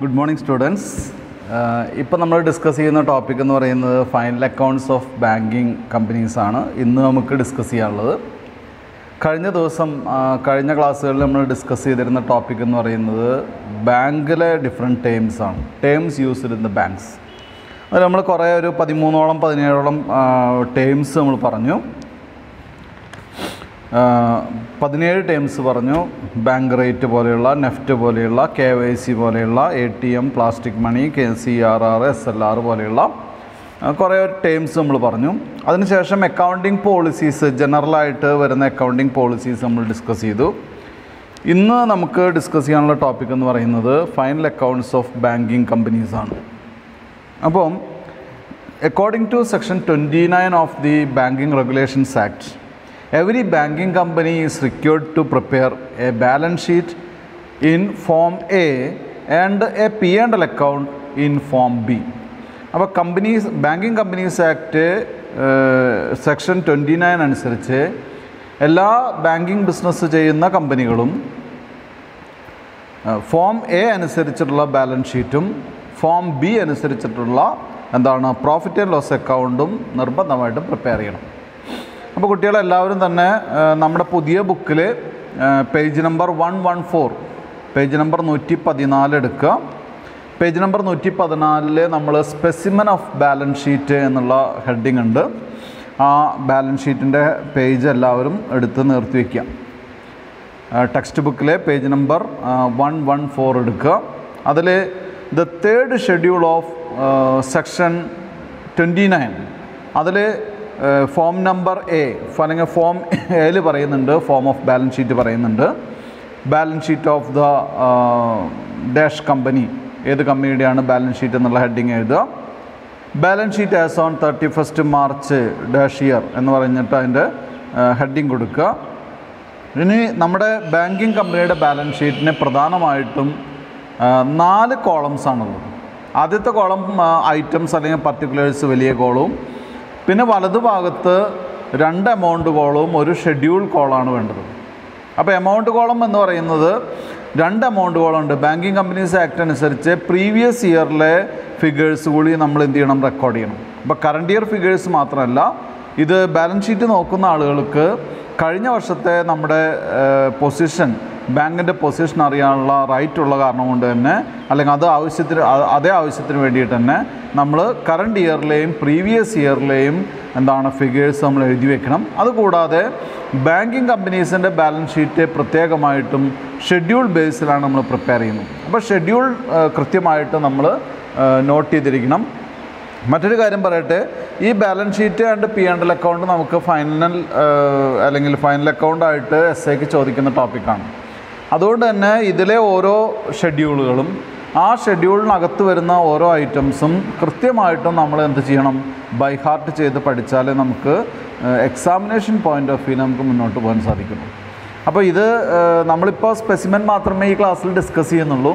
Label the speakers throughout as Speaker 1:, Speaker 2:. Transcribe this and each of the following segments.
Speaker 1: Good morning students ഇപ്പം നമ്മൾ discuss ചെയ്യുന്ന ടോപ്പിക് എന്ന് പറയുന്നത് final accounts of banking companies ആണ് ഇന്ന് നമുക്ക് ഡിസ്കസ് ചെയ്യാനുള്ളത് കഴിഞ്ഞ ദിവസം ആ, കഴിഞ്ഞ ക്ലാസ്സുകളിൽ നമ്മൾ ഡിസ്കസ് ചെയ്തിരുന്ന ടോപ്പിക് എന്ന് പറയുന്നത് ബാങ്കിലെ ഡിഫറെൻറ്റ് ടേംസ് ആണ് terms used in the banks അത് നമ്മൾ കുറേ ഒരു പതിമൂന്നോളം പതിനേഴോളം ടേംസ് നമ്മൾ പറഞ്ഞു ആഹ് പതിനേഴ് ടേംസ് പറഞ്ഞു ബാങ്ക് റേറ്റ് പോലെയുള്ള നെഫ്റ്റ് പോലെയുള്ള കെ വൈ സി പോലെയുള്ള A T M plastic money K C R R S L R പോലെയുള്ള ആഹ് കുറേ ടേംസ് നമ്മൾ പറഞ്ഞു അതിനുശേഷം അക്കൗണ്ടിങ് പോളിസീസ് ജനറലായിട്ട് വരുന്ന അക്കൗണ്ടിങ് പോളിസീസ് നമ്മൾ ഡിസ്കസ് ചെയ്തു ഇന്ന് നമുക്ക് ഡിസ്കസ് ചെയ്യാനുള്ള ടോപ്പിക് എന്ന് പറയുന്നത് final accounts of banking companies ആണ് അപ്പം according to section twenty nine of the banking regulations act every banking company is required to prepare a balance sheet in form A and a P and L account in form B അപ്പോൾ companies banking companies act section twenty nine അനുസരിച്ച് എല്ലാ banking business ചെയ്യുന്ന കമ്പനികളും form A അനുസരിച്ചിട്ടുള്ള balance ഷീറ്റും form B അനുസരിച്ചിട്ടുള്ള എന്താണ് profit and loss അക്കൗണ്ടും നിർബന്ധമായിട്ടും പ്രിപ്പയർ ചെയ്യണം അപ്പോൾ കുട്ടികളെല്ലാവരും തന്നെ ആ, നമ്മുടെ പുതിയ ബുക്കിൽ page number one one four page number നൂറ്റി പതിനാല് എടുക്കുക പേജ് നമ്പർ നൂറ്റി പതിനാലില് നമ്മൾ സ്പെസിമൻ ഓഫ് ബാലൻസ് ഷീറ്റ് എന്നുള്ള ഹെഡിങ് ഉണ്ട് ആ ബാലൻസ് ഷീറ്റിൻ്റെ പേജ് എല്ലാവരും എടുത്ത് നിർത്തി വയ്ക്കുക ടെക്സ്റ്റ് ബുക്കിലെ page number one one four എടുക്കുക അതിൽ the third schedule of section twenty nine അതിൽ ഫോം നമ്പർ എ അല്ലെങ്കിൽ ഫോം എയിൽ പറയുന്നുണ്ട് ഫോം ഓഫ് ബാലൻസ് ഷീറ്റ് പറയുന്നുണ്ട് balance sheet of the dash company ഏത് കമ്പനിയുടെയാണ് ബാലൻസ് ഷീറ്റ് എന്നുള്ള ഹെഡിങ് എഴുതുക balance sheet as on thirty first March dash year എന്ന് പറഞ്ഞിട്ട് അതിൻ്റെ ഹെഡിങ് കൊടുക്കുക ഇനി നമ്മുടെ ബാങ്കിങ് കമ്പനിയുടെ ബാലൻസ് ഷീറ്റിന് പ്രധാനമായിട്ടും ആ, നാല് കോളംസ് ആണുള്ളത് ആദ്യത്തെ കോളം ഐറ്റംസ് അല്ലെങ്കിൽ പർട്ടിക്കുലേഴ്സ് വലിയ കോളവും പിന്നെ വലതുഭാഗത്ത് രണ്ട് എമൗണ്ട് കോളവും ഒരു ഷെഡ്യൂൾ കോളാണ് വേണ്ടത് അപ്പോൾ എമൗണ്ട് കോളം എന്ന് പറയുന്നത് രണ്ട് എമൗണ്ട് കോളം ഉണ്ട് ബാങ്കിങ് കമ്പനീസ് ആക്ട് അനുസരിച്ച് പ്രീവിയസ് ഇയറിലെ ഫിഗേഴ്സ് കൂടി നമ്മൾ എന്ത് ചെയ്യണം റെക്കോർഡ് ചെയ്യണം അപ്പോൾ കറണ്ട് ഇയർ ഫിഗേഴ്സ് മാത്രമല്ല ഇത് ബാലൻസ് ഷീറ്റ് നോക്കുന്ന ആളുകൾക്ക് കഴിഞ്ഞ വർഷത്തെ നമ്മുടെ പൊസിഷൻ ബാങ്കിൻ്റെ പൊസിഷൻ അറിയാനുള്ള റൈറ്റ് ഉള്ള കാരണം കൊണ്ട് തന്നെ അല്ലെങ്കിൽ അത് ആവശ്യത്തിന് അ- അതേ ആവശ്യത്തിന് വേണ്ടിയിട്ട് തന്നെ നമ്മൾ കറണ്ട് ഇയറിലെയും പ്രീവിയസ് ഇയറിലെയും എന്താണ് ഫിഗേഴ്സ് നമ്മൾ എഴുതി വെക്കണം അതുകൂടാതെ ബാങ്കിങ് കമ്പനീസിൻ്റെ ബാലൻസ് ഷീറ്റ് പ്രത്യേകമായിട്ടും ഷെഡ്യൂൾ ബേസിലാണ് നമ്മൾ പ്രിപ്പയർ ചെയ്യുന്നത് അപ്പോൾ ഷെഡ്യൂൾ കൃത്യമായിട്ട് നമ്മൾ നോട്ട് ചെയ്തിരിക്കണം മറ്റൊരു കാര്യം പറയട്ടെ ഈ balance sheet and P and L account നമുക്ക് ഫൈനൽ അല്ലെങ്കിൽ ഫൈനൽ അക്കൗണ്ടായിട്ട് എസ് ഐക്ക് ചോദിക്കുന്ന ടോപ്പിക്കാണ് അതുകൊണ്ട് തന്നെ ഇതിലെ ഓരോ ഷെഡ്യൂളുകളും ആ ഷെഡ്യൂളിനകത്ത് വരുന്ന ഓരോ ഐറ്റംസും കൃത്യമായിട്ടും നമ്മൾ എന്ത് ചെയ്യണം ബൈ ഹാർട്ട് ചെയ്ത് പഠിച്ചാലേ നമുക്ക് എക്സാമിനേഷൻ പോയിൻ്റ് ഓഫ് വ്യൂ നമുക്ക് മുന്നോട്ട് പോകാൻ സാധിക്കുള്ളൂ അപ്പോൾ ഇത് ഏഹ്, നമ്മളിപ്പോൾ സ്പെസിമെൻ മാത്രമേ ഈ ക്ലാസ്സിൽ ഡിസ്കസ് ചെയ്യുന്നുള്ളൂ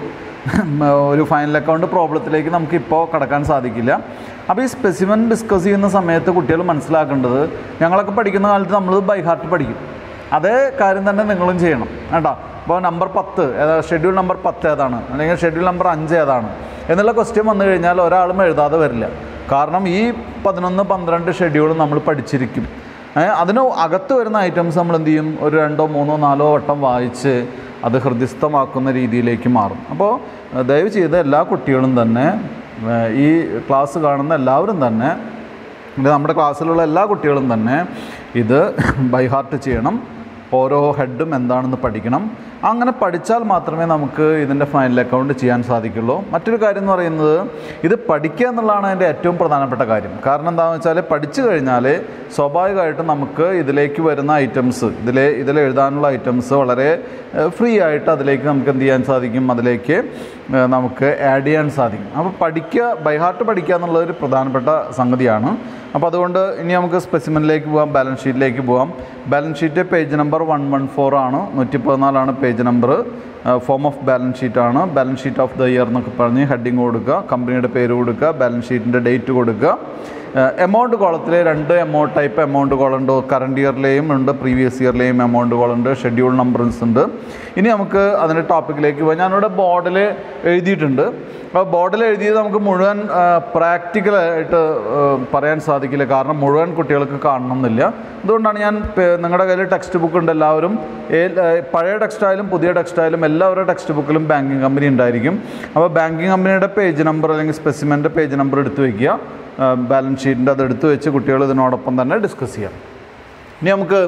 Speaker 1: ഒരു ഫൈനൽ അക്കൗണ്ട് പ്രോബ്ലത്തിലേക്ക് നമുക്ക് ഇപ്പോൾ കടക്കാൻ സാധിക്കില്ല അപ്പോൾ ഈ സ്പെസിമെൻ ഡിസ്കസ് ചെയ്യുന്ന സമയത്ത് കുട്ടികൾ മനസ്സിലാക്കേണ്ടത് ഞങ്ങളൊക്കെ പഠിക്കുന്ന കാലത്ത് നമ്മൾ ബൈ ഹാർട്ട് പഠിക്കും അതേ കാര്യം തന്നെ നിങ്ങളും ചെയ്യണം കേട്ടോ അപ്പോൾ നമ്പർ പത്ത് ഏതാ ഷെഡ്യൂൾ നമ്പർ പത്ത് ഏതാണ് അല്ലെങ്കിൽ ഷെഡ്യൂൾ നമ്പർ അഞ്ച് ഏതാണ് എന്നുള്ള ക്വസ്റ്റ്യൻ വന്നു കഴിഞ്ഞാൽ ഒരാളും എഴുതാതെ വരില്ല കാരണം ഈ പതിനൊന്ന് പന്ത്രണ്ട് ഷെഡ്യൂൾ നമ്മൾ പഠിച്ചിരിക്കും ഏ, അതിന് അകത്ത് വരുന്ന ഐറ്റംസ് നമ്മൾ എന്ത് ചെയ്യും ഒരു രണ്ടോ മൂന്നോ നാലോ വട്ടം വായിച്ച് അത് ഹൃദയസ്ഥമാക്കുന്ന രീതിയിലേക്ക് മാറും അപ്പോൾ ഏ, ദയവ് ചെയ്ത് എല്ലാ കുട്ടികളും തന്നെ ഏ, ഈ ക്ലാസ് കാണുന്ന എല്ലാവരും തന്നെ ഇത് നമ്മുടെ ക്ലാസ്സിലുള്ള എല്ലാ കുട്ടികളും തന്നെ ഇത് ബൈ ഹാർട്ട് ചെയ്യണം ഓരോ ഹെഡും എന്താണെന്ന് പഠിക്കണം അങ്ങനെ പഠിച്ചാൽ മാത്രമേ നമുക്ക് ഇതിൻ്റെ ഫൈനൽ അക്കൗണ്ട് ചെയ്യാൻ സാധിക്കുള്ളൂ മറ്റൊരു കാര്യം എന്ന് പറയുന്നത് ഇത് പഠിക്കുക എന്നുള്ളതാണ് അതിൻ്റെ ഏറ്റവും പ്രധാനപ്പെട്ട കാര്യം കാരണം എന്താണെന്ന് വെച്ചാൽ പഠിച്ചു കഴിഞ്ഞാൽ സ്വാഭാവികമായിട്ടും നമുക്ക് ഇതിലേക്ക് വരുന്ന ഐറ്റംസ് ഇതിലെ ഇതിൽ എഴുതാനുള്ള ഐറ്റംസ് വളരെ ഫ്രീ ആയിട്ട് അതിലേക്ക് നമുക്ക് എന്ത് ചെയ്യാൻ സാധിക്കും അതിലേക്ക് ഏഹ്, നമുക്ക് ആഡ് ചെയ്യാൻ സാധിക്കും അപ്പോൾ പഠിക്കുക ബൈ ഹാർട്ട് പഠിക്കുക എന്നുള്ളത് ഒരു പ്രധാനപ്പെട്ട സംഗതിയാണ് അപ്പോൾ അതുകൊണ്ട് ഇനി നമുക്ക് സ്പെസിമെനിലേക്ക് പോകാം ബാലൻസ് ഷീറ്റിലേക്ക് പോകാം balance sheet page number one one four ആണ് നൂറ്റി പതിനാലാണ് page number form of balance sheet ആണ് balance sheet of the year എന്നൊക്കെ പറഞ്ഞ് ഹെഡിങ് കൊടുക്കുക കമ്പനിയുടെ പേര് കൊടുക്കുക ബാലൻസ് ഷീറ്റിൻ്റെ ഡേറ്റ് കൊടുക്കുക എമൗണ്ട് കോളത്തിൽ രണ്ട് എമൗണ്ട് ടൈപ്പ് എമൗണ്ട് കോളം ഉണ്ട് കറണ്ട് ഇയറിലെയും ഉണ്ട് പ്രീവിയസ് ഇയറിലെയും എമൗണ്ട് കോളുണ്ട് ഷെഡ്യൂൾ നമ്പേഴ്സ് ഉണ്ട് ഇനി നമുക്ക് അതിൻ്റെ ടോപ്പിക്കിലേക്ക് പോകാം ഞാനിവിടെ ബോർഡിൽ എഴുതിയിട്ടുണ്ട് അപ്പോൾ ബോർഡിൽ എഴുതിയത് നമുക്ക് മുഴുവൻ പ്രാക്ടിക്കലായിട്ട് പറയാൻ സാധിക്കില്ല കാരണം മുഴുവൻ കുട്ടികൾക്ക് കാണണം എന്നില്ല അതുകൊണ്ടാണ് ഞാൻ പേ- നിങ്ങളുടെ കയ്യിൽ ടെക്സ്റ്റ് ബുക്ക് ഉണ്ട് എല്ലാവരും ഏ- ഏ, പഴയ ടെക്സ്റ്റ് ആയാലും പുതിയ ടെക്സ്റ്റ് ആയാലും എല്ലാവരുടെ ടെക്സ്റ്റ് ബുക്കിലും ബാങ്കിങ് കമ്പനി ഉണ്ടായിരിക്കും അപ്പോൾ ബാങ്കിങ് കമ്പനിയുടെ പേജ് നമ്പർ അല്ലെങ്കിൽ സ്പെസിമെൻ്റെ പേജ് നമ്പർ എടുത്ത് വയ്ക്കുക ബാലൻസ് ഷീറ്റിൻ്റെ അത് എടുത്ത് വെച്ച് കുട്ടികൾ ഇതിനോടൊപ്പം തന്നെ ഡിസ്കസ് ചെയ്യാം ഇനി നമുക്ക്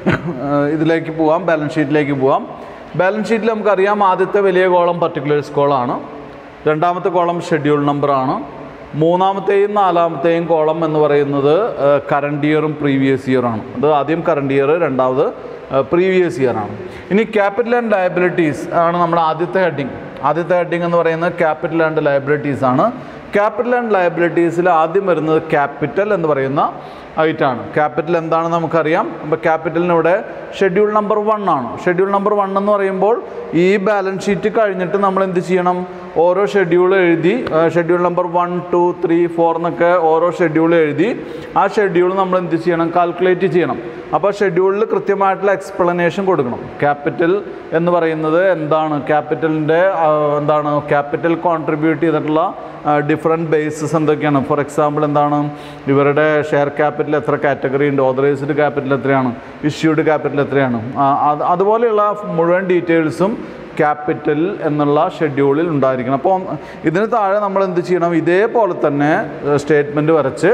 Speaker 1: ഇതിലേക്ക് പോവാം ബാലൻസ് ഷീറ്റിലേക്ക് പോവാം ബാലൻസ് ഷീറ്റിൽ നമുക്കറിയാം ആദ്യത്തെ വലിയ കോളം പർട്ടിക്കുലേഴ്സ് കോളാണ് രണ്ടാമത്തെ കോളം ഷെഡ്യൂൾ നമ്പറാണ് മൂന്നാമത്തെയും നാലാമത്തെയും കോളം എന്ന് പറയുന്നത് കറണ്ട് ഇയറും പ്രീവിയസ് ഇയറാണ് അത് ആദ്യം കറണ്ട് ഇയർ രണ്ടാമത് പ്രീവിയസ് ഇയർ ആണ് ഇനി ക്യാപിറ്റൽ ആൻഡ് ലയബിലിറ്റീസ് ആണ് നമ്മുടെ ആദ്യത്തെ ഹെഡിങ് ആദ്യത്തെ ഹെഡിങ് എന്ന് പറയുന്നത് ക്യാപിറ്റൽ ആൻഡ് ലയബിലിറ്റീസ് ആണ് ക്യാപിറ്റൽ ആൻഡ് ലയബിലിറ്റീസിൽ ആദ്യം വരുന്നത് ക്യാപിറ്റൽ എന്ന് പറയുന്ന ഐറ്റാണ് ക്യാപിറ്റൽ എന്താണെന്ന് നമുക്കറിയാം അപ്പോൾ ക്യാപിറ്റലിന് ഇവിടെ ഷെഡ്യൂൾ നമ്പർ വൺ ആണ് ഷെഡ്യൂൾ നമ്പർ വൺ എന്ന് പറയുമ്പോൾ ഈ ബാലൻസ് ഷീറ്റ് കഴിഞ്ഞിട്ട് നമ്മൾ എന്ത് ചെയ്യണം ഓരോ ഷെഡ്യൂൾ എഴുതി schedule number one two three four എന്നൊക്കെ ഓരോ ഷെഡ്യൂൾ എഴുതി ആ ഷെഡ്യൂൾ നമ്മൾ എന്ത് ചെയ്യണം കാൽക്കുലേറ്റ് ചെയ്യണം അപ്പോൾ ഷെഡ്യൂളിൽ കൃത്യമായിട്ടുള്ള എക്സ്പ്ലനേഷൻ കൊടുക്കണം ക്യാപിറ്റൽ എന്ന് പറയുന്നത് എന്താണ് ക്യാപിറ്റലിൻ്റെ എന്താണ് ക്യാപിറ്റൽ കോൺട്രിബ്യൂട്ട് ചെയ്തിട്ടുള്ള ഡിഫറെൻറ്റ് ബേസസ് എന്തൊക്കെയാണ് ഫോർ എക്സാമ്പിൾ എന്താണ് ഇവരുടെ ഷെയർ ക്യാപിറ്റൽ എത്ര കാറ്റഗറി ഉണ്ട് ഓതറൈസ്ഡ് ക്യാപിറ്റൽ എത്രയാണ് ഇഷ്യൂഡ് ക്യാപിറ്റൽ എത്രയാണ് ആ, അത് അതുപോലെയുള്ള മുഴുവൻ ഡീറ്റെയിൽസും ക്യാപിറ്റൽ എന്നുള്ള ഷെഡ്യൂളിൽ ഉണ്ടായിരിക്കണം അപ്പോൾ ഇതിന് താഴെ നമ്മൾ എന്ത് ചെയ്യണം ഇതേപോലെ തന്നെ സ്റ്റേറ്റ്മെൻറ്റ് വരച്ച്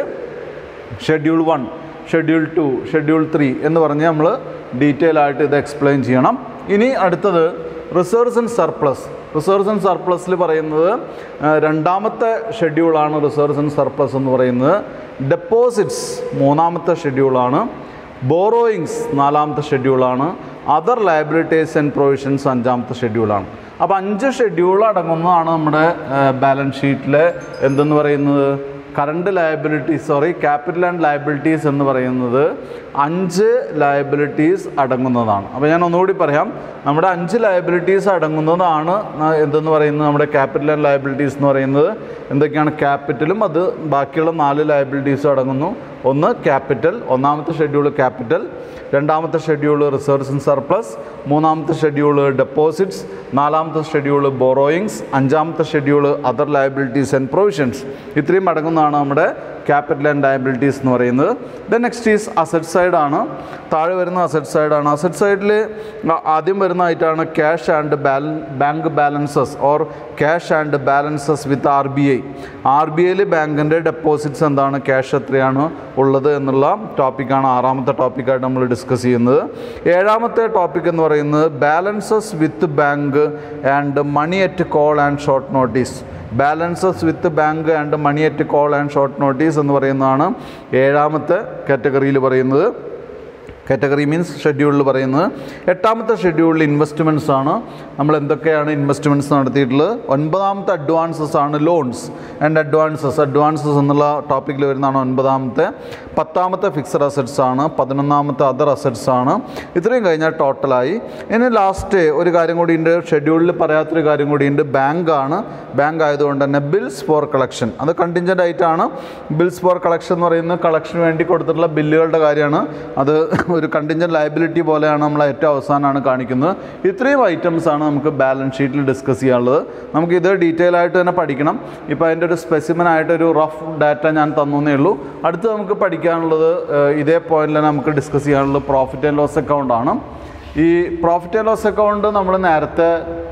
Speaker 1: schedule one schedule two schedule three എന്ന് പറഞ്ഞ് നമ്മൾ ഡീറ്റെയിൽ ആയിട്ട് ഇത് എക്സ്പ്ലെയിൻ ചെയ്യണം ഇനി അടുത്തത് reserves and surplus reserves and സർപ്ലസിൽ പറയുന്നത് ആ, രണ്ടാമത്തെ ഷെഡ്യൂളാണ് റിസർവ്സ് ആൻഡ് സർപ്ലസ് എന്ന് പറയുന്നത് ഡെപ്പോസിറ്റ്സ് മൂന്നാമത്തെ ഷെഡ്യൂളാണ് ബോറോയിങ്സ് നാലാമത്തെ ഷെഡ്യൂളാണ് അതർ ലയബിലിറ്റീസ് ആൻഡ് പ്രൊവിഷൻസ് അഞ്ചാമത്തെ ഷെഡ്യൂളാണ് അപ്പോൾ അഞ്ച് ഷെഡ്യൂൾ അടങ്ങുന്നതാണ് നമ്മുടെ ബാലൻസ് ഷീറ്റിലെ എന്തെന്ന് പറയുന്നത് current liabilities sorry capital and liabilities എന്ന് പറയുന്നത് അഞ്ച് ലയബിലിറ്റീസ് അടങ്ങുന്നതാണ് അപ്പോൾ ഞാൻ ഒന്നുകൂടി പറയാം നമ്മുടെ അഞ്ച് ലയബിലിറ്റീസ് അടങ്ങുന്നതാണ് ന- എന്തെന്ന് പറയുന്നത് നമ്മുടെ ക്യാപിറ്റൽ ആൻഡ് ലയബിലിറ്റീസ് എന്ന് പറയുന്നത് എന്തൊക്കെയാണ് ക്യാപിറ്റലും അത് ബാക്കിയുള്ള നാല് ലയബിലിറ്റീസും അടങ്ങുന്നു ഒന്ന് ക്യാപിറ്റൽ ഒന്നാമത്തെ ഷെഡ്യൂൾ ക്യാപിറ്റൽ രണ്ടാമത്തെ ഷെഡ്യൂൾ റിസർവ്സ് ആൻഡ് സർപ്ലസ് മൂന്നാമത്തെ ഷെഡ്യൂൾ ഡെപ്പോസിറ്റ്സ് നാലാമത്തെ ഷെഡ്യൂൾ ബോറോയിങ്സ് അഞ്ചാമത്തെ schedule other liabilities and provisions ഇത്രയും അടങ്ങുന്നതാണ് നമ്മുടെ ക്യാപിറ്റൽ ആൻഡ് ലയബിലിറ്റീസ് എന്ന് പറയുന്നത് ദെൻ നെക്സ്റ്റ് ഈസ് അസറ്റ് സൈഡാണ് താഴെ വരുന്ന അസറ്റ് സൈഡാണ് അസറ്റ് സൈഡിൽ ആദ്യം വരുന്നതായിട്ടാണ് ക്യാഷ് ആൻഡ് ബാലൻ bank balances or cash and balances with R B I ആർ ബി ഐയിൽ ബാങ്കിൻ്റെ ഡെപ്പോസിറ്റ്സ് എന്താണ് ക്യാഷ് എത്രയാണ് ഉള്ളത് എന്നുള്ള ടോപ്പിക്കാണ് ആറാമത്തെ ടോപ്പിക്കായിട്ട് നമ്മൾ ഡിസ്കസ് ചെയ്യുന്നത് ഏഴാമത്തെ ടോപ്പിക് എന്ന് പറയുന്നത് balances with bank and money at call and short notice balances with bank and money at call and short notice എന്ന് പറയുന്നതാണ് ഏഴാമത്തെ കാറ്റഗറിയിൽ പറയുന്നത് കാറ്റഗറി മീൻസ് ഷെഡ്യൂളിൽ പറയുന്നത് എട്ടാമത്തെ ഷെഡ്യൂളിൽ ഇൻവെസ്റ്റ്മെൻറ്റ്സ് ആണ് നമ്മൾ എന്തൊക്കെയാണ് ഇൻവെസ്റ്റ്മെൻറ്റ്സ് നടത്തിയിട്ടുള്ളത് ഒൻപതാമത്തെ അഡ്വാൻസസ് ആണ് ലോൺസ് ആൻഡ് അഡ്വാൻസസ് അഡ്വാൻസസ് എന്നുള്ള ടോപ്പിക്കിൽ വരുന്നതാണ് ഒൻപതാമത്തെ പത്താമത്തെ ഫിക്സഡ് അസറ്റ്സ് ആണ് പതിനൊന്നാമത്തെ അതർ അസറ്റ്സ് ആണ് ഇത്രയും കഴിഞ്ഞാൽ ടോട്ടലായി ഇനി ലാസ്റ്റ് ഒരു കാര്യം കൂടിയുണ്ട് ഷെഡ്യൂളിൽ പറയാത്തൊരു കാര്യം കൂടിയുണ്ട് ബാങ്കാണ് ബാങ്ക് ആയതുകൊണ്ട് തന്നെ ബിൽസ് ഫോർ കളക്ഷൻ അത് കണ്ടിഞ്ചൻ്റ് ആയിട്ടാണ് ബിൽസ് ഫോർ കളക്ഷൻ എന്ന് പറയുന്നത് കളക്ഷന് വേണ്ടി കൊടുത്തിട്ടുള്ള ബില്ലുകളുടെ കാര്യമാണ് അത് ഒരു കണ്ടിഞ്ചൻ്റ് ലയബിലിറ്റി പോലെയാണ് നമ്മൾ ഏറ്റവും അവസാനമാണ് കാണിക്കുന്നത് ഇത്രയും ഐറ്റംസ് ആണ് നമുക്ക് ബാലൻസ് ഷീറ്റിൽ ഡിസ്കസ് ചെയ്യാനുള്ളത് നമുക്ക് ഇത് ഡീറ്റെയിൽ ആയിട്ട് തന്നെ പഠിക്കണം ഇപ്പോൾ അതിൻ്റെ ഒരു സ്പെസിമൻ ആയിട്ട് ഒരു റഫ് ഡാറ്റ ഞാൻ തന്നേ ഉള്ളൂ അടുത്ത് നമുക്ക് പഠിക്കാനുള്ളത് ഏഹ്, ഇതേ പോയിന്റിൽ തന്നെ നമുക്ക് ഡിസ്കസ് ചെയ്യാനുള്ളത് പ്രോഫിറ്റ് ആൻഡ് ലോസ് അക്കൗണ്ട് ആണ് ഈ പ്രോഫിറ്റ് ആൻഡ് ലോസ് അക്കൗണ്ട് നമ്മൾ നേരത്തെ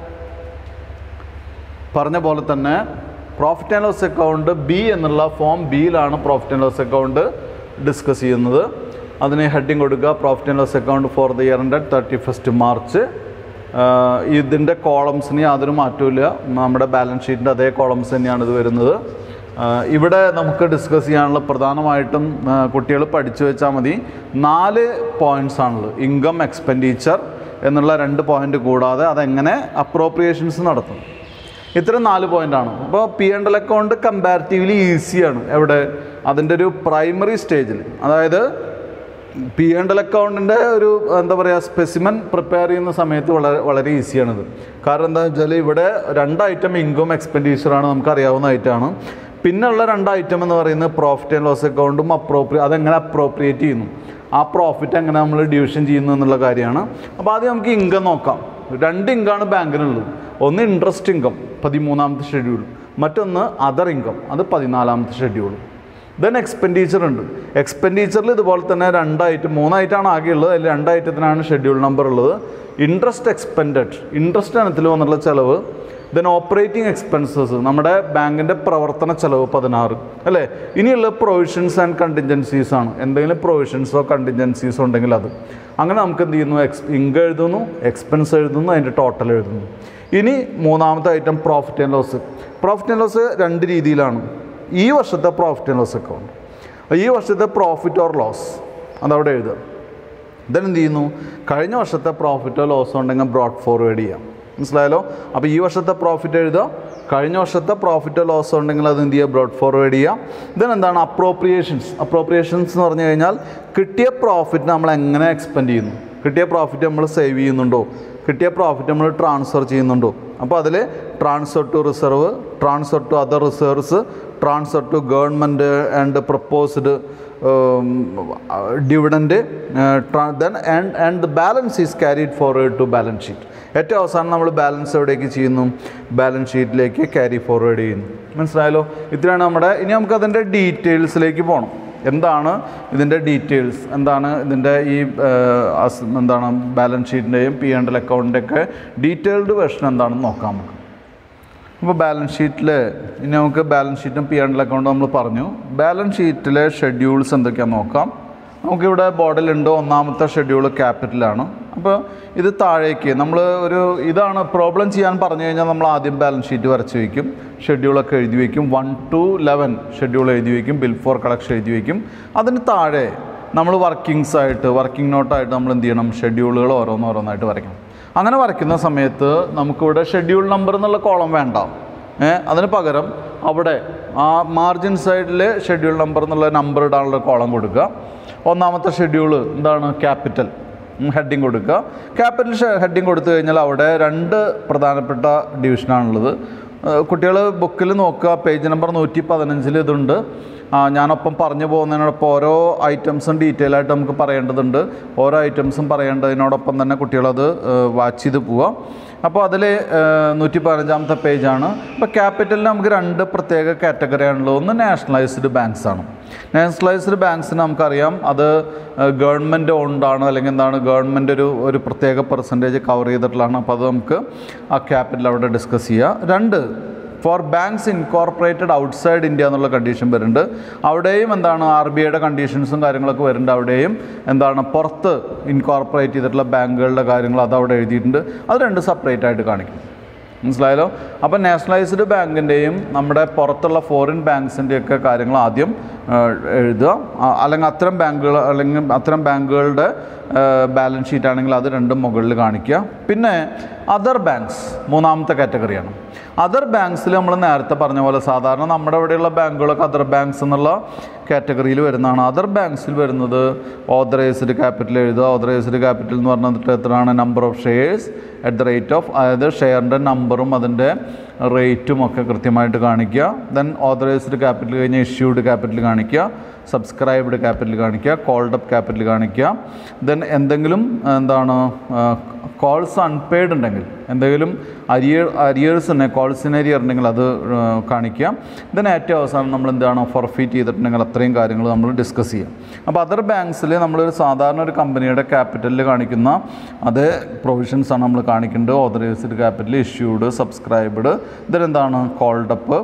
Speaker 1: പറഞ്ഞ പോലെ തന്നെ profit and loss account B എന്നുള്ള form ബിയിലാണ് profit and loss account discuss ചെയ്യുന്നത് അതിന് ഹെഡിങ് കൊടുക്കുക profit and loss account for the year end thirty first March ഇതിൻ്റെ കോളംസിന് യാതൊരു മാറ്റമില്ല നമ്മുടെ ബാലൻസ് ഷീറ്റിൻ്റെ അതേ കോളംസ് തന്നെയാണ് ഇത് വരുന്നത് ആഹ് ഇവിടെ നമുക്ക് ഡിസ്കസ് ചെയ്യാനുള്ള പ്രധാനമായിട്ടും കുട്ടികൾ പഠിച്ചു വെച്ചാൽ മതി നാല് പോയിൻറ്റ്സ് ആണുള്ളത് ഇൻകം എക്സ്പെൻഡിച്ചർ എന്നുള്ള രണ്ട് പോയിന്റ് കൂടാതെ അതെങ്ങനെ അപ്രോപ്രിയേഷൻസ് നടത്തും ഇത്തരം നാല് പോയിന്റാണ് അപ്പോൾ P and L account comparatively ഈസിയാണ് എവിടെ അതിൻ്റെ ഒരു പ്രൈമറി സ്റ്റേജിൽ അതായത് പി എൻഡ് എൽ അക്കൗണ്ടിൻ്റെ ഒരു എന്താ പറയുക സ്പെസിമൻ പ്രിപ്പയർ ചെയ്യുന്ന സമയത്ത് വളരെ വളരെ ഈസിയാണിത് കാരണം എന്താ വെച്ചാൽ ഇവിടെ രണ്ട് ഐറ്റം ഇൻകം എക്സ്പെൻഡിച്ചറാണ് നമുക്ക് അറിയാവുന്ന ഐറ്റമാണ് പിന്നെയുള്ള രണ്ട് ഐറ്റം എന്ന് പറയുന്നത് പ്രോഫിറ്റ് ആൻഡ് ലോസ് അക്കൗണ്ടും അപ്രോപ്രിയ അതെങ്ങനെ അപ്രോപ്രിയേറ്റ് ചെയ്യുന്നു ആ പ്രോഫിറ്റ് എങ്ങനെ നമ്മൾ ഡിവിഷൻ ചെയ്യുന്നു എന്നുള്ള കാര്യമാണ് അപ്പോൾ ആദ്യം നമുക്ക് ഇൻകം നോക്കാം രണ്ട് ഇൻകമാണ് ബാങ്കിനുള്ളത് ഒന്ന് ഇൻട്രസ്റ്റ് ഇൻകം പതിമൂന്നാമത്തെ ഷെഡ്യൂൾ മറ്റൊന്ന് അതർ ഇൻകം അത് പതിനാലാമത്തെ ഷെഡ്യൂൾ ദെൻ എക്സ്പെൻഡിച്ചർ ഉണ്ട് എക്സ്പെൻഡിച്ചറിൽ ഇതുപോലെ തന്നെ രണ്ടായിട്ട് മൂന്നായിട്ടാണ് ആകെയുള്ളത് അതിൽ രണ്ടൈറ്റത്തിനാണ് ഷെഡ്യൂൾ നമ്പർ ഉള്ളത് ഇൻട്രസ്റ്റ് എക്സ്പെൻഡഡ് ഇൻട്രസ്റ്റ് ഇനത്തിൽ വന്നിട്ടുള്ള ചിലവ് ദെൻ ഓപ്പറേറ്റിംഗ് എക്സ്പെൻസസ് നമ്മുടെ ബാങ്കിൻ്റെ പ്രവർത്തന ചെലവ് പതിനാറ് അല്ലേ ഇനിയുള്ള പ്രൊവിഷൻസ് ആൻഡ് കണ്ടിൻജൻസീസ് ആണ് എന്തെങ്കിലും പ്രൊവിഷൻസോ കണ്ടിൻജൻസീസോ ഉണ്ടെങ്കിൽ അത് അങ്ങനെ നമുക്ക് എന്ത് ചെയ്യുന്നു എക്സ് ഇൻകം എഴുതുന്നു എക്സ്പെൻസ് എഴുതുന്നു അതിൻ്റെ ടോട്ടൽ എഴുതുന്നു ഇനി മൂന്നാമത്തെ item profit and loss profit and loss രണ്ട് രീതിയിലാണ് ഈ വർഷത്തെ പ്രോഫിറ്റ് ആൻഡ് ലോസ് അക്കൗണ്ട് ഈ വർഷത്തെ പ്രോഫിറ്റ് ഓർ ലോസ് അതവിടെ എഴുതുക ദെൻ എന്ത് ചെയ്യുന്നു കഴിഞ്ഞ വർഷത്തെ പ്രോഫിറ്റോ ലോസോ ഉണ്ടെങ്കിൽ ബ്രോഡ് ഫോർവേഡ് ചെയ്യാം മനസ്സിലായല്ലോ അപ്പോൾ ഈ വർഷത്തെ പ്രോഫിറ്റ് എഴുതുക കഴിഞ്ഞ വർഷത്തെ പ്രോഫിറ്റോ ലോസോ ഉണ്ടെങ്കിൽ അത് എന്ത് ചെയ്യുക ബ്രോഡ് ഫോർവേഡ് ചെയ്യാം ദെൻ എന്താണ് അപ്രോപ്രിയേഷൻസ് അപ്രോപ്രിയേഷൻസ് എന്ന് പറഞ്ഞു കഴിഞ്ഞാൽ കിട്ടിയ പ്രോഫിറ്റ് നമ്മൾ എങ്ങനെ എക്സ്പെൻഡ് ചെയ്യുന്നു കിട്ടിയ പ്രോഫിറ്റ് നമ്മൾ സേവ് ചെയ്യുന്നുണ്ടോ കിട്ടിയ പ്രോഫിറ്റ് നമ്മൾ ട്രാൻസ്ഫർ ചെയ്യുന്നുണ്ടോ അപ്പോൾ അതിൽ transfer to reserve transfer to other reserves transfer to government and proposed dividend then and and the balance is carried forward to balance sheet ഏറ്റവും അവസാനം നമ്മൾ ബാലൻസ് എവിടേക്ക് ചെയ്യുന്നു ബാലൻസ് ഷീറ്റിലേക്ക് ക്യാരി ഫോർവേഡ് ചെയ്യുന്നു മനസ്സിലായല്ലോ ഇത്രയാണ് നമ്മുടെ ഇനി നമുക്ക് അതിൻ്റെ ഡീറ്റെയിൽസിലേക്ക് പോകണം എന്താണ് ഇതിൻ്റെ ഡീറ്റെയിൽസ് എന്താണ് ഇതിൻ്റെ ഈ ഏഹ്, അസ്- എന്താണ് ബാലൻസ് ഷീറ്റിൻ്റെയും പി ആൻഡ് എൽ അക്കൗണ്ടിൻ്റെയൊക്കെ ഡീറ്റെയിൽഡ് വെർഷൻ എന്താണെന്ന് നോക്കാം നമുക്ക് അപ്പോൾ ബാലൻസ് ഷീറ്റിൽ ഇനി നമുക്ക് ബാലൻസ് ഷീറ്റും പി ആൻഡ് എൽ അക്കൗണ്ടും നമ്മൾ പറഞ്ഞു ബാലൻസ് ഷീറ്റിലെ ഷെഡ്യൂൾസ് എന്തൊക്കെയാണെന്ന് നോക്കാം നമുക്കിവിടെ ബോർഡിലുണ്ട് ഒന്നാമത്തെ ഷെഡ്യൂൾ ക്യാപിറ്റലാണ് അപ്പോൾ ഇത് താഴേക്ക് നമ്മൾ ഒരു ഇതാണ് പ്രോബ്ലം ചെയ്യാൻ പറഞ്ഞു കഴിഞ്ഞാൽ നമ്മൾ ആദ്യം ബാലൻസ് ഷീറ്റ് വരച്ച് വയ്ക്കും ഷെഡ്യൂളൊക്കെ എഴുതി വയ്ക്കും വൺ ടു ലെവൻ ഷെഡ്യൂൾ എഴുതി വയ്ക്കും ബിൽ ഫോർ കളക്ഷൻ എഴുതി വയ്ക്കും അതിന് താഴെ നമ്മൾ വർക്കിങ്സ് ആയിട്ട് വർക്കിംഗ് നോട്ടായിട്ട് നമ്മൾ എന്ത് ചെയ്യണം ഷെഡ്യൂളുകൾ ഓരോന്നോരോന്നായിട്ട് വരയ്ക്കണം അങ്ങനെ വരയ്ക്കുന്ന സമയത്ത് നമുക്കിവിടെ ഷെഡ്യൂൾ നമ്പർ എന്നുള്ള കോളം വേണ്ട ഏ അതിന് പകരം അവിടെ ആ മാർജിൻ സൈഡിൽ ഷെഡ്യൂൾ നമ്പർ എന്നുള്ള നമ്പർ ഇടാനുള്ള കോളം കൊടുക്കുക ഒന്നാമത്തെ ഷെഡ്യൂൾ എന്താണ് ക്യാപിറ്റൽ ഹെഡിങ് കൊടുക്കുക ക്യാപിറ്റൽ ഹെഡിങ് കൊടുത്തു കഴിഞ്ഞാൽ അവിടെ രണ്ട് പ്രധാനപ്പെട്ട ഡിവിഷനാണുള്ളത് കുട്ടികൾ ബുക്കിൽ നോക്കുക പേജ് നമ്പർ നൂറ്റി പതിനഞ്ചിൽ ഇതുണ്ട് ആ, ഞാനൊപ്പം പറഞ്ഞു പോകുന്നതിനോടൊപ്പം ഓരോ ഐറ്റംസും ഡീറ്റെയിൽ ആയിട്ട് നമുക്ക് പറയേണ്ടതുണ്ട് ഓരോ ഐറ്റംസും പറയേണ്ടതിനോടൊപ്പം തന്നെ കുട്ടികളത് വാച്ച് ചെയ്ത് പോവുക അപ്പോൾ അതിൽ നൂറ്റി പതിനഞ്ചാമത്തെ പേജാണ് ഇപ്പോൾ ക്യാപിറ്റലിന് നമുക്ക് രണ്ട് പ്രത്യേക കാറ്റഗറിയാണുള്ളത് ഒന്ന് നാഷണലൈസ്ഡ് ബാങ്ക്സ് ആണ് നാഷണലൈസ്ഡ് ബാങ്ക്സിന് നമുക്കറിയാം അത് ഗവൺമെൻറ് ഓൺഡാണ് അല്ലെങ്കിൽ എന്താണ് ഗവൺമെൻറ് ഒരു ഒരു പ്രത്യേക പെർസെൻറ്റേജ് കവർ ചെയ്തിട്ടുള്ളതാണ് അപ്പോൾ അത് നമുക്ക് ആ ക്യാപിറ്റൽ അവിടെ ഡിസ്കസ് ചെയ്യുക രണ്ട് for banks incorporated outside India എന്നുള്ള കണ്ടീഷൻ വരുന്നുണ്ട് അവിടെയും എന്താണ് ആർ ബി ഐയുടെ കണ്ടീഷൻസും കാര്യങ്ങളൊക്കെ വരുന്നുണ്ട് അവിടെയും എന്താണ് പുറത്ത് ഇൻകോർപ്പറേറ്റ് ചെയ്തിട്ടുള്ള ബാങ്കുകളുടെ കാര്യങ്ങൾ അത് അവിടെ എഴുതിയിട്ടുണ്ട് അത് രണ്ട് സെപ്പറേറ്റ് ആയിട്ട് കാണിക്കും മനസ്സിലായല്ലോ അപ്പോൾ നാഷണലൈസ്ഡ് ബാങ്കിൻ്റെയും നമ്മുടെ പുറത്തുള്ള ഫോറിൻ ബാങ്ക്സിൻ്റെയൊക്കെ കാര്യങ്ങൾ ആദ്യം ആ, എഴുതുക ആ, അല്ലെങ്കിൽ അത്തരം ബാങ്കുകൾ അല്ലെങ്കിൽ അത്തരം ബാങ്കുകളുടെ ബാലൻസ് ഷീറ്റ് ആണെങ്കിൽ അത് രണ്ടും മുകളിൽ കാണിക്കുക പിന്നെ അതർ ബാങ്ക്സ് മൂന്നാമത്തെ കാറ്റഗറിയാണ് അതർ ബാങ്ക്സിൽ നമ്മൾ നേരത്തെ പറഞ്ഞ പോലെ സാധാരണ നമ്മുടെ ഇവിടെയുള്ള ബാങ്കുകളൊക്കെ അതർ ബാങ്ക്സ് എന്നുള്ള കാറ്റഗറിയിൽ വരുന്നതാണ് അതർ ബാങ്ക്സിൽ വരുന്നത് ഓതറൈസ്ഡ് ക്യാപിറ്റൽ എഴുതുക ഓതറൈസ്ഡ് ക്യാപിറ്റൽ എന്ന് പറഞ്ഞിട്ട് എത്രയാണ് number of shares at the rate of അതായത് ഷെയറിൻ്റെ നമ്പറും അതിൻ്റെ റേറ്റും ഒക്കെ കൃത്യമായിട്ട് കാണിക്കുക ദെൻ ഓതറൈസ്ഡ് ക്യാപിറ്റൽ കഴിഞ്ഞ് ഇഷ്യൂഡ് ക്യാപിറ്റൽ കാണിക്കുക സബ്സ്ക്രൈബ്ഡ് ക്യാപിറ്റൽ കാണിക്കുക കോൾഡ് അപ്പ് ക്യാപിറ്റൽ കാണിക്കുക ദെൻ എന്തെങ്കിലും എന്താണ് കോൾസ് അൺപെയ്ഡ് ഉണ്ടെങ്കിൽ എന്തെങ്കിലും അരിയർ അരിയേഴ്സ് ഉണ്ടെങ്കിൽ കോൾസിന് അരിയർ ഉണ്ടെങ്കിൽ അത് ആ, കാണിക്കുക ദെൻ ഏറ്റവും അവസാനം നമ്മൾ എന്താണ് ഫോർഫീറ്റ് ചെയ്തിട്ടുണ്ടെങ്കിൽ അത്രയും കാര്യങ്ങൾ നമ്മൾ ഡിസ്കസ് ചെയ്യാം അപ്പോൾ അതർ ബാങ്ക്സിൽ നമ്മളൊരു സാധാരണ ഒരു കമ്പനിയുടെ ക്യാപിറ്റലിൽ കാണിക്കുന്ന അതേ പ്രൊവിഷൻസ് ആണ് നമ്മൾ കാണിക്കേണ്ടത് ഓതറൈസ്ഡ് ക്യാപിറ്റൽ ഇഷ്യൂഡ് സബ്സ്ക്രൈബ്ഡ് ഇതിലെന്താണ് കോൾഡ് അപ്പ്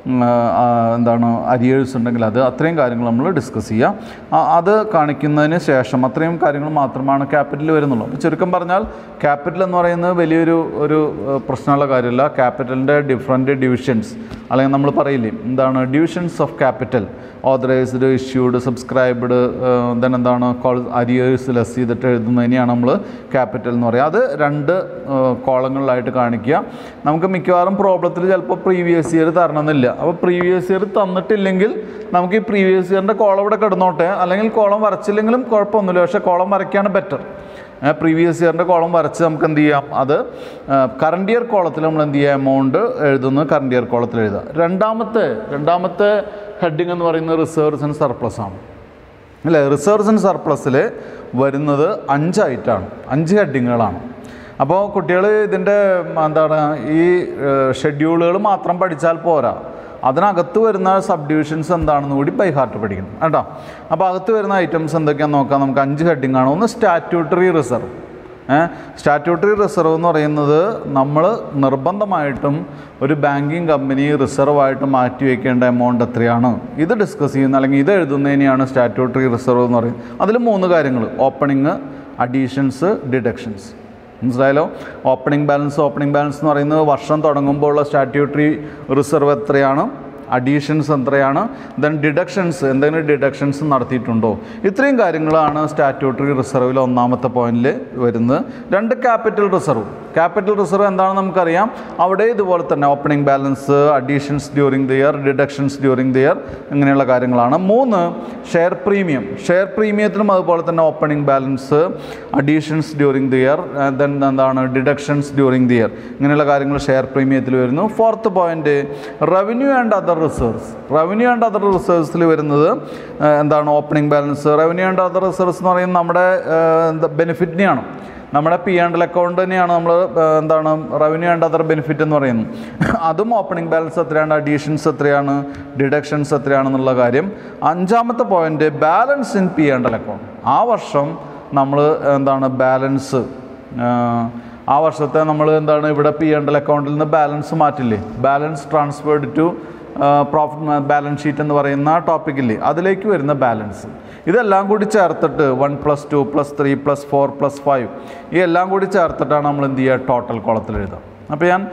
Speaker 1: എന്താണ് അരിയേഴ്സ് ഉണ്ടെങ്കിൽ അത് അത്രയും കാര്യങ്ങൾ നമ്മൾ ഡിസ്കസ് ചെയ്യുക ആ, അത് കാണിക്കുന്നതിന് ശേഷം അത്രയും കാര്യങ്ങൾ മാത്രമാണ് ക്യാപിറ്റൽ വരുന്നുള്ളൂ അപ്പോൾ ചുരുക്കം പറഞ്ഞാൽ ക്യാപിറ്റൽ എന്ന് പറയുന്നത് വലിയൊരു ഒരു ഏഹ്, പ്രശ്നമുള്ള കാര്യമല്ല ക്യാപിറ്റലിൻ്റെ ഡിഫറെൻറ്റ് ഡിവിഷൻസ് അല്ലെങ്കിൽ നമ്മൾ പറയില്ലേ എന്താണ് divisions of capital authorised issued subscribed then എന്താണ് കോൾ അരിയേഴ്സ് ലെസ് ചെയ്തിട്ട് എഴുതുന്നതിനെയാണ് നമ്മൾ ക്യാപിറ്റൽ എന്ന് പറയുക അത് രണ്ട് കോളങ്ങളിലായിട്ട് കാണിക്കുക നമുക്ക് മിക്കവാറും പ്രോബ്ലത്തിൽ ചിലപ്പോൾ പ്രീവിയസ് ഇയർ തരണമെന്നില്ല അപ്പോൾ പ്രീവിയസ് ഇയർ തന്നിട്ടില്ലെങ്കിൽ നമുക്ക് ഈ പ്രീവിയസ് ഇയറിൻ്റെ കോളം ഇവിടെ കിടന്നോട്ടെ അല്ലെങ്കിൽ കോളം വരച്ചില്ലെങ്കിലും കുഴപ്പമൊന്നുമില്ല പക്ഷേ കോളം വരയ്ക്കുകയാണ് ബെറ്റർ പ്രീവിയസ് ഇയറിൻ്റെ കോളം വരച്ച് നമുക്ക് എന്ത് ചെയ്യാം അത് കറണ്ട് ഇയർ കോളത്തിൽ നമ്മൾ എന്ത് ചെയ്യുക എമൗണ്ട് എഴുതുന്നത് കറണ്ട് ഇയർ കോളത്തിൽ എഴുതുക രണ്ടാമത്തെ രണ്ടാമത്തെ ഹെഡിങ് എന്ന് പറയുന്നത് റിസർവ്സ് ആൻഡ് സർപ്ലസ് ആണ് അല്ലേ റിസർവ്സ് ആൻഡ് സർപ്ലസിൽ വരുന്നത് അഞ്ചായിട്ടാണ് അഞ്ച് ഹെഡിങ്ങുകളാണ് അപ്പോൾ കുട്ടികൾ ഇതിൻ്റെ എന്താണ് ഈ ഷെഡ്യൂളുകൾ മാത്രം പഠിച്ചാൽ പോരാ അതിനകത്ത് വരുന്ന സബ് ഡിവിഷൻസ് എന്താണെന്ന് കൂടി ബൈ ഹാർട്ട് പഠിക്കണം കേട്ടോ അപ്പോൾ അകത്ത് വരുന്ന ഐറ്റംസ് എന്തൊക്കെയാണെന്ന് നോക്കാം നമുക്ക് അഞ്ച് ഹെഡിങ് ആണ് ഒന്ന് സ്റ്റാറ്റ്യൂട്ടറി റിസർവ് സ്റ്റാറ്റ്യൂട്ടറി റിസർവ് എന്ന് പറയുന്നത് നമ്മൾ നിർബന്ധമായിട്ടും ഒരു ബാങ്കിങ് കമ്പനി റിസർവായിട്ട് മാറ്റി വയ്ക്കേണ്ട എമൗണ്ട് എത്രയാണ് ഇത് ഡിസ്കസ് ചെയ്യുന്ന അല്ലെങ്കിൽ ഇത് എഴുതുന്നതിനെയാണ് സ്റ്റാറ്റ്യൂട്ടറി റിസർവ് എന്ന് പറയുന്നത് അതിൽ മൂന്ന് കാര്യങ്ങൾ ഓപ്പണിങ് അഡീഷൻസ് ഡിഡക്ഷൻസ് മനസ്സിലായല്ലോ ഓപ്പണിംഗ് ബാലൻസ് ഓപ്പണിംഗ് ബാലൻസ് എന്ന് പറയുന്നത് വർഷം തുടങ്ങുമ്പോൾ ഉള്ള സ്റ്റാറ്റ്യൂട്ടറി റിസർവ് എത്രയാണ് അഡീഷൻസ് എത്രയാണ് ദെൻ ഡിഡക്ഷൻസ് എന്തെങ്കിലും ഡിഡക്ഷൻസ് നടത്തിയിട്ടുണ്ടോ ഇത്രയും കാര്യങ്ങളാണ് സ്റ്റാറ്റ്യൂട്ടറി റിസർവിൽ ഒന്നാമത്തെ പോയിന്റിൽ വരുന്നത് രണ്ട് ക്യാപിറ്റൽ റിസർവ് ക്യാപിറ്റൽ റിസർവ് എന്താണെന്ന് നമുക്കറിയാം അവിടെ ഇതുപോലെ തന്നെ opening balance additions during the year deductions during the year ഇങ്ങനെയുള്ള കാര്യങ്ങളാണ് മൂന്ന് ഷെയർ പ്രീമിയം ഷെയർ പ്രീമിയത്തിലും അതുപോലെ തന്നെ opening balance additions during the year then എന്താണ് ഡിഡക്ഷൻസ് ഡ്യൂറിങ് ദി ഇയർ ഇങ്ങനെയുള്ള കാര്യങ്ങൾ ഷെയർ പ്രീമിയത്തിൽ വരുന്നു fourth point revenue and other reserves revenue and other റിസർവ്സിൽ വരുന്നത് ആ, എന്താണ് opening balance revenue and other reserves എന്ന് പറയുന്നത് നമ്മുടെ ബെനിഫിറ്റിനെയാണ് നമ്മുടെ പി ആൻഡ് എൽ അക്കൗണ്ട് തന്നെയാണ് നമ്മൾ എന്താണ് റവന്യൂ ആൻഡ് അതർ ബെനിഫിറ്റ് എന്ന് പറയുന്നത് അതും ഓപ്പണിംഗ് ബാലൻസ് എത്രയാണ് അഡീഷൻസ് എത്രയാണ് ഡിഡക്ഷൻസ് എത്രയാണെന്നുള്ള കാര്യം അഞ്ചാമത്തെ point balance in P and L account ആ വർഷം നമ്മൾ എന്താണ് ബാലൻസ് ആ വർഷത്തെ നമ്മൾ എന്താണ് ഇവിടെ പി ആൻഡ് എൽ അക്കൗണ്ടിൽ നിന്ന് ബാലൻസ് മാറ്റില്ലേ balance transferred to profit balance sheet എന്ന് പറയുന്ന ടോപ്പിക്കില്ലേ അതിലേക്ക് വരുന്ന ബാലൻസ് ഇതെല്ലാം കൂടി ചേർത്തിട്ട് one plus two plus three plus four plus five ഈ എല്ലാം കൂടി ചേർത്തിട്ടാണ് നമ്മൾ എന്ത് ചെയ്യുക ടോട്ടൽ കോളത്തിൽ എഴുതുക അപ്പോൾ ഞാൻ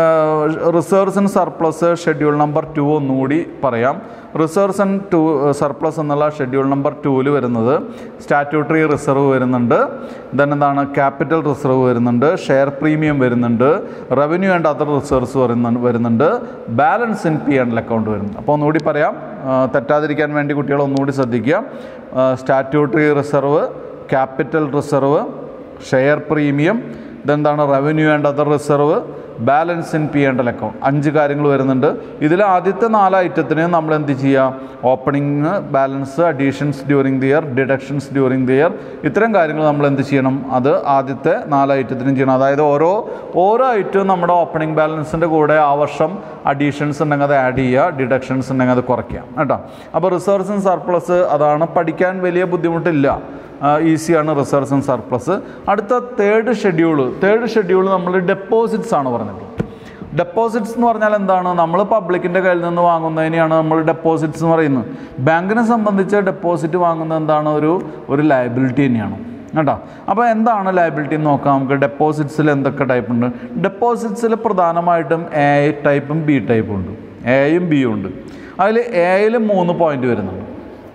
Speaker 1: reserves and surplus schedule number two ഒന്നുകൂടി പറയാം റിസർവ്സ് ആൻഡ് ടു സർപ്ലസ് എന്നുള്ള ഷെഡ്യൂൾ നമ്പർ ടൂവിൽ വരുന്നത് സ്റ്റാറ്റ്യൂട്ടറി റിസർവ് വരുന്നുണ്ട് ദെൻ എന്താണ് ക്യാപിറ്റൽ റിസർവ് വരുന്നുണ്ട് ഷെയർ പ്രീമിയം വരുന്നുണ്ട് റവന്യൂ ആൻഡ് അതർ റിസർവ്സ് വരുന്നുണ്ട് വരുന്നുണ്ട് balance in P and account വരുന്നുണ്ട് അപ്പോൾ ഒന്നുകൂടി പറയാം ആ, തെറ്റാതിരിക്കാൻ വേണ്ടി കുട്ടികൾ ഒന്നുകൂടി ശ്രദ്ധിക്കുക statutory reserve capital reserve share premium ഇതെന്താണ് revenue and other reserve balance in P and L account അഞ്ച് കാര്യങ്ങൾ വരുന്നുണ്ട് ഇതിൽ ആദ്യത്തെ നാല് ഐറ്റത്തിന് നമ്മൾ എന്ത് ചെയ്യുക opening balance additions during the year deductions during the year ഇത്തരം കാര്യങ്ങൾ നമ്മൾ എന്ത് ചെയ്യണം അത് ആദ്യത്തെ നാല് ഐറ്റത്തിനും ചെയ്യണം അതായത് ഓരോ ഓരോ ഐറ്റവും നമ്മുടെ ഓപ്പണിംഗ് ബാലൻസിൻ്റെ കൂടെ ആ വർഷം അഡീഷൻസ് ഉണ്ടെങ്കിൽ അത് ആഡ് ചെയ്യുക ഡിഡക്ഷൻസ് ഉണ്ടെങ്കിൽ അത് കുറയ്ക്കാം കേട്ടോ അപ്പോൾ റിസർവ്സ് ആൻഡ് സർപ്ലസ് അതാണ് പഠിക്കാൻ വലിയ ബുദ്ധിമുട്ടില്ല ഈസിയാണ് റിസർവ്സ് ആൻഡ് സർപ്ലസ് അടുത്ത തേർഡ് ഷെഡ്യൂള് തേർഡ് ഷെഡ്യൂൾ നമ്മൾ ഡെപ്പോസിറ്റ്സ് ആണ് പറഞ്ഞത് ഡെപ്പോസിറ്റ്സ് എന്ന് പറഞ്ഞാൽ എന്താണ് നമ്മൾ പബ്ലിക്കിൻ്റെ കയ്യിൽ നിന്ന് വാങ്ങുന്നതിനെയാണ് നമ്മൾ ഡെപ്പോസിറ്റ്സ് എന്ന് പറയുന്നത് ബാങ്കിനെ സംബന്ധിച്ച് ഡെപ്പോസിറ്റ് വാങ്ങുന്നത് എന്താണ് ഒരു ഒരു ലയബിലിറ്റി തന്നെയാണ് കേട്ടോ അപ്പോൾ എന്താണ് ലയബിലിറ്റി എന്ന് നോക്കാം നമുക്ക് ഡെപ്പോസിറ്റ്സിൽ എന്തൊക്കെ ടൈപ്പ് ഉണ്ട് ഡെപ്പോസിറ്റ്സിൽ പ്രധാനമായിട്ടും എ ടൈപ്പും ബി ടൈപ്പും ഉണ്ട് എയും ബിയും ഉണ്ട് അതിൽ എയിൽ മൂന്ന് പോയിന്റ് വരുന്നുണ്ട്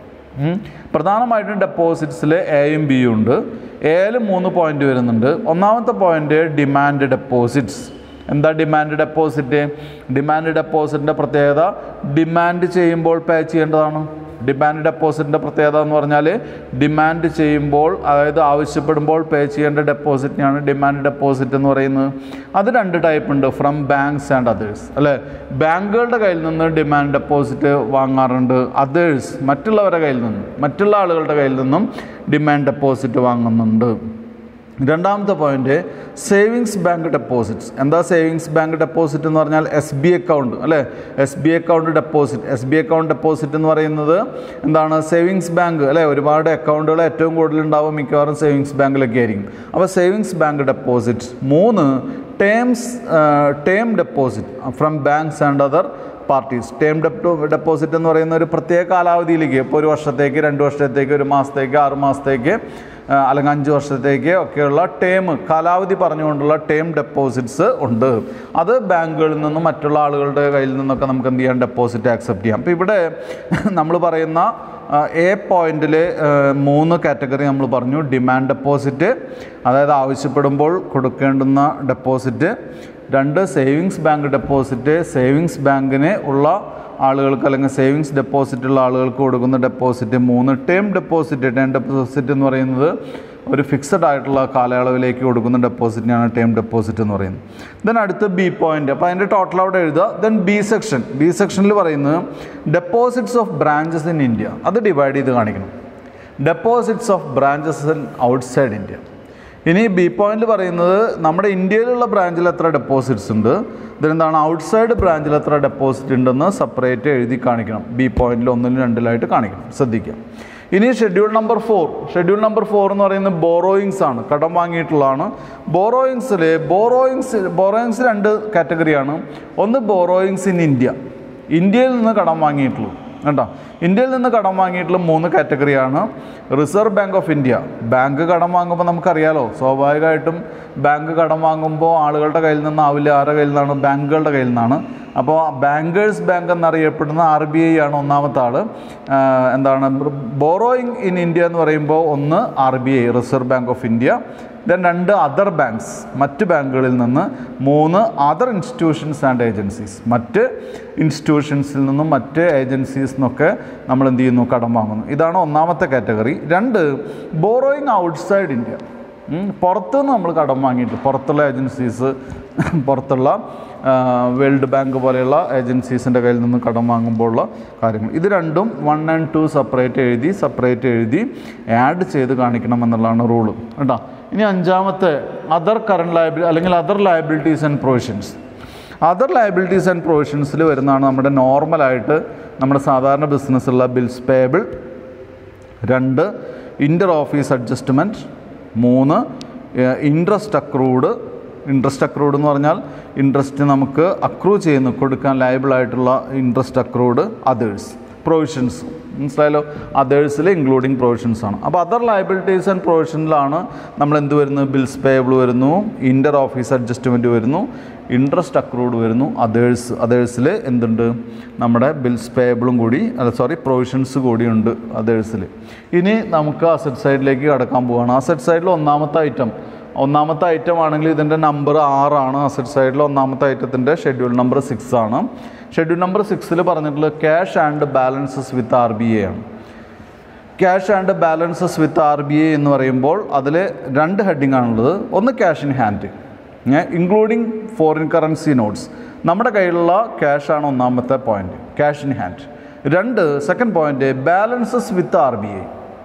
Speaker 1: ഉം. പ്രധാനമായിട്ടും ഡെപ്പോസിറ്റ്സിൽ എയും ബിയും ഉണ്ട് എയിൽ മൂന്ന് പോയിന്റ് വരുന്നുണ്ട് ഒന്നാമത്തെ പോയിന്റ് ഡിമാൻഡ് ഡെപ്പോസിറ്റ്സ് എന്താ ഡിമാൻഡ് ഡെപ്പോസിറ്റ് ഡിമാൻഡ് ഡെപ്പോസിറ്റിൻ്റെ പ്രത്യേകത ഡിമാൻഡ് ചെയ്യുമ്പോൾ പേ ചെയ്യേണ്ടതാണ് ഡിമാൻഡ് ഡെപ്പോസിറ്റിൻ്റെ പ്രത്യേകത എന്ന് പറഞ്ഞാൽ ഡിമാൻഡ് ചെയ്യുമ്പോൾ അതായത് ആവശ്യപ്പെടുമ്പോൾ പേ ചെയ്യേണ്ട ഡെപ്പോസിറ്റിനെയാണ് ഡിമാൻഡ് ഡെപ്പോസിറ്റ് എന്ന് പറയുന്നത് അത് രണ്ട് ടൈപ്പ് ഉണ്ട് ഫ്രം ബാങ്ക്സ് ആൻഡ് അതേഴ്സ് അല്ലേ ബാങ്കുകളുടെ കയ്യിൽ നിന്ന് ഡിമാൻഡ് ഡെപ്പോസിറ്റ് വാങ്ങാറുണ്ട് അതേഴ്സ് മറ്റുള്ളവരുടെ കയ്യിൽ നിന്നും മറ്റുള്ള ആളുകളുടെ കയ്യിൽ നിന്നും ഡിമാൻഡ് ഡെപ്പോസിറ്റ് വാങ്ങുന്നുണ്ട് രണ്ടാമത്തെ പോയിന്റ് സേവിങ്സ് ബാങ്ക് ഡെപ്പോസിറ്റ്സ് എന്താ സേവിങ്സ് ബാങ്ക് ഡെപ്പോസിറ്റ് എന്ന് പറഞ്ഞാൽ എസ് ബി അക്കൗണ്ട് അല്ലേ S B account deposit S B account deposit എന്ന് പറയുന്നത് എന്താണ് സേവിങ്സ് ബാങ്ക് അല്ലേ ഒരുപാട് അക്കൗണ്ടുകൾ ഏറ്റവും കൂടുതൽ ഉണ്ടാവും മിക്കവാറും സേവിങ്സ് ബാങ്കിലൊക്കെ ആയിരിക്കും അപ്പോൾ സേവിങ്സ് ബാങ്ക് ഡെപ്പോസിറ്റ് മൂന്ന് terms term deposit from banks and other parties term ഡെപ്റ്റോ ഡെപ്പോസിറ്റ് എന്ന് പറയുന്ന ഒരു പ്രത്യേക കാലാവധിയിലേക്ക് ഇപ്പോൾ ഒരു വർഷത്തേക്ക് രണ്ട് വർഷത്തേക്ക് ഒരു മാസത്തേക്ക് ആറ് മാസത്തേക്ക് ആ, അല്ലെങ്കിൽ അഞ്ച് വർഷത്തേക്ക് ഒക്കെയുള്ള ടേം കാലാവധി പറഞ്ഞുകൊണ്ടുള്ള ടേം ഡെപ്പോസിറ്റ്സ് ഉണ്ട് അത് ബാങ്കുകളിൽ നിന്നും മറ്റുള്ള ആളുകളുടെ കയ്യിൽ നിന്നൊക്കെ നമുക്ക് എന്ത് ചെയ്യാം ഡെപ്പോസിറ്റ് ആക്സെപ്റ്റ് ചെയ്യാം അപ്പോൾ ഇവിടെ നമ്മൾ പറയുന്ന എ പോയിന്റിൽ മൂന്ന് കാറ്റഗറി നമ്മൾ പറഞ്ഞു ഡിമാൻഡ് ഡെപ്പോസിറ്റ് അതായത് ആവശ്യപ്പെടുമ്പോൾ കൊടുക്കേണ്ടുന്ന ഡെപ്പോസിറ്റ് രണ്ട് സേവിങ്സ് ബാങ്ക് ഡെപ്പോസിറ്റ് സേവിങ്സ് ബാങ്കിന് ഉള്ള ആളുകൾക്ക് അല്ലെങ്കിൽ സേവിങ്സ് ഡെപ്പോസിറ്റ് ഉള്ള ആളുകൾക്ക് കൊടുക്കുന്ന ഡെപ്പോസിറ്റ് മൂന്ന് ടേം ഡെപ്പോസിറ്റ് ടേം ഡെപ്പോസിറ്റ് എന്ന് പറയുന്നത് ഒരു ഫിക്സഡ് ആയിട്ടുള്ള കാലയളവിലേക്ക് കൊടുക്കുന്ന ഡെപ്പോസിറ്റിനാണ് ടേം ഡെപ്പോസിറ്റ് എന്ന് പറയുന്നത് ദെൻ അടുത്ത് ബി പോയിന്റ് അപ്പോൾ അതിൻ്റെ ടോട്ടൽ അവിടെ എഴുതുക ദെൻ ബി സെക്ഷൻ ബി സെക്ഷനിൽ പറയുന്നത് deposits of branches in India അത് ഡിവൈഡ് ചെയ്ത് കാണിക്കണം deposits of branches in outside India ഇനി ബി പോയിന്റ് പറയുന്നത് നമ്മുടെ ഇന്ത്യയിലുള്ള ബ്രാഞ്ചിൽ എത്ര ഡെപ്പോസിറ്റ്സ് ഉണ്ട് ഇതെന്താണ് ഔട്ട്സൈഡ് ബ്രാഞ്ചിൽ എത്ര ഡെപ്പോസിറ്റ് ഉണ്ടെന്ന് സെപ്പറേറ്റ് എഴുതി കാണിക്കണം ബി പോയിന്റിൽ ഒന്നിലും രണ്ടിലായിട്ട് കാണിക്കണം ശ്രദ്ധിക്കാം ഇനി schedule number four schedule number four എന്ന് പറയുന്നത് ബോറോയിങ്സ് ആണ് കടം വാങ്ങിയിട്ടുള്ളതാണ് ബോറോയിങ്സിൽ ബോറോയിങ്സ് ബോറോയിങ്സ് രണ്ട് കാറ്റഗറിയാണ് ഒന്ന് ബോറോയിങ്സ് ഇൻ ഇന്ത്യ ഇന്ത്യയിൽ നിന്ന് കടം വാങ്ങിയിട്ടുള്ളൂ കേട്ടോ ഇന്ത്യയിൽ നിന്ന് കടം വാങ്ങിയിട്ടുള്ള മൂന്ന് കാറ്റഗറിയാണ് reserve bank of India bank കടം വാങ്ങുമ്പോൾ നമുക്കറിയാലോ സ്വാഭാവികമായിട്ടും ബാങ്ക് കടം വാങ്ങുമ്പോൾ ആളുകളുടെ കയ്യിൽ നിന്നാവില്ല ആരുടെ കയ്യിൽ നിന്നാണ് ബാങ്കുകളുടെ കയ്യിൽ നിന്നാണ് അപ്പോൾ ബാങ്കേഴ്സ് ബാങ്ക് എന്നറിയപ്പെടുന്ന ആർ ബി ഐ ആണ് ഒന്നാമത്തെ ആൾ എന്താണ് ബോറോയിങ് ഇൻ ഇന്ത്യ എന്ന് പറയുമ്പോൾ ഒന്ന് R B I reserve bank of India then രണ്ട് അതർ ബാങ്ക്സ് മറ്റ് ബാങ്കുകളിൽ നിന്ന് മൂന്ന് അതർ ഇൻസ്റ്റിറ്റ്യൂഷൻസ് ആൻഡ് ഏജൻസീസ് മറ്റ് ഇൻസ്റ്റിറ്റ്യൂഷൻസിൽ നിന്നും മറ്റ് ഏജൻസീസ് നിന്നൊക്കെ നമ്മൾ എന്ത് ചെയ്യുന്നു കടം വാങ്ങുന്നു ഇതാണ് ഒന്നാമത്തെ കാറ്റഗറി രണ്ട് ബോറോയിങ് ഔട്ട്സൈഡ് ഇന്ത്യ ഉം, പുറത്തുനിന്ന് നമ്മൾ കടം വാങ്ങിയിട്ട് പുറത്തുള്ള ഏജൻസീസ് പുറത്തുള്ള വേൾഡ് ബാങ്ക് പോലെയുള്ള ഏജൻസീസിൻ്റെ കയ്യിൽ നിന്ന് കടം വാങ്ങുമ്പോഴുള്ള കാര്യങ്ങൾ ഇത് രണ്ടും വൺ ആൻഡ് ടു സെപ്പറേറ്റ് എഴുതി സെപ്പറേറ്റ് എഴുതി ആഡ് ചെയ്ത് കാണിക്കണം എന്നുള്ളതാണ് റൂള് കേട്ടോ ഇനി അഞ്ചാമത്തെ അതർ കറണ്ട് ലയബിലി അല്ലെങ്കിൽ other liabilities and provisions other liabilities and പ്രൊവിഷൻസിൽ വരുന്നതാണ് നമ്മുടെ നോർമലായിട്ട് നമ്മുടെ സാധാരണ ബിസിനസ്സുള്ള ബിൽസ് പേബിൾ രണ്ട് ഇൻ്റർ ഓഫീസ് അഡ്ജസ്റ്റ്മെൻറ്റ് മൂന്ന് ഇൻട്രസ്റ്റ് അക്രൂഡ് ഇൻട്രസ്റ്റ് അക്രൂഡ് എന്ന് പറഞ്ഞാൽ ഇൻട്രസ്റ്റ് നമുക്ക് അക്രൂ ചെയ്യുന്നു കൊടുക്കാൻ ലയബിളായിട്ടുള്ള ഇൻട്രസ്റ്റ് അക്രൂഡ് അതേഴ്സ് പ്രൊവിഷൻസ് മനസ്സിലായല്ലോ അതേഴ്സിൽ ഇൻക്ലൂഡിങ് പ്രൊവിഷൻസ് ആണ് അപ്പോൾ അതർ ലയബിലിറ്റീസ് ആൻഡ് പ്രൊവിഷനിലാണ് നമ്മൾ എന്ത് വരുന്നു ബിൽസ് പേബിൾ വരുന്നു ഇൻ്റർ ഓഫീസ് അഡ്ജസ്റ്റ്മെൻറ്റ് വരുന്നു ഇൻട്രസ്റ്റ് അക്രൂഡ് വരുന്നു അതേഴ്സ് അതേഴ്സിൽ എന്തുണ്ട് നമ്മുടെ ബിൽസ് പേബിളും കൂടി അല്ല സോറി പ്രൊവിഷൻസ് കൂടിയുണ്ട് അതേഴ്സിൽ ഇനി നമുക്ക് അസറ്റ് സൈഡിലേക്ക് കടക്കാൻ പോവുകയാണ് അസറ്റ് സൈഡിൽ ഒന്നാമത്തെ ഐറ്റം ഒന്നാമത്തെ ഐറ്റം ആണെങ്കിൽ ഇതിൻ്റെ നമ്പർ ആറാണ് അസറ്റ് സൈഡിൽ ഒന്നാമത്തെ ഐറ്റത്തിൻ്റെ ഷെഡ്യൂൾ നമ്പർ സിക്സ് ആണ് ഷെഡ്യൂൾ നമ്പർ സിക്സിൽ പറഞ്ഞിട്ടുള്ളത് cash and balances with R B A ആണ് cash and balances with R B I എന്ന് പറയുമ്പോൾ അതിൽ രണ്ട് ഹെഡിങ് ആണുള്ളത് ഒന്ന് cash in hand including foreign currency notes നമ്മുടെ കയ്യിലുള്ള ക്യാഷ് ആണ് ഒന്നാമത്തെ പോയിന്റ് ക്യാഷ് ഇൻ ഹാൻഡ് രണ്ട് second point balances with R B I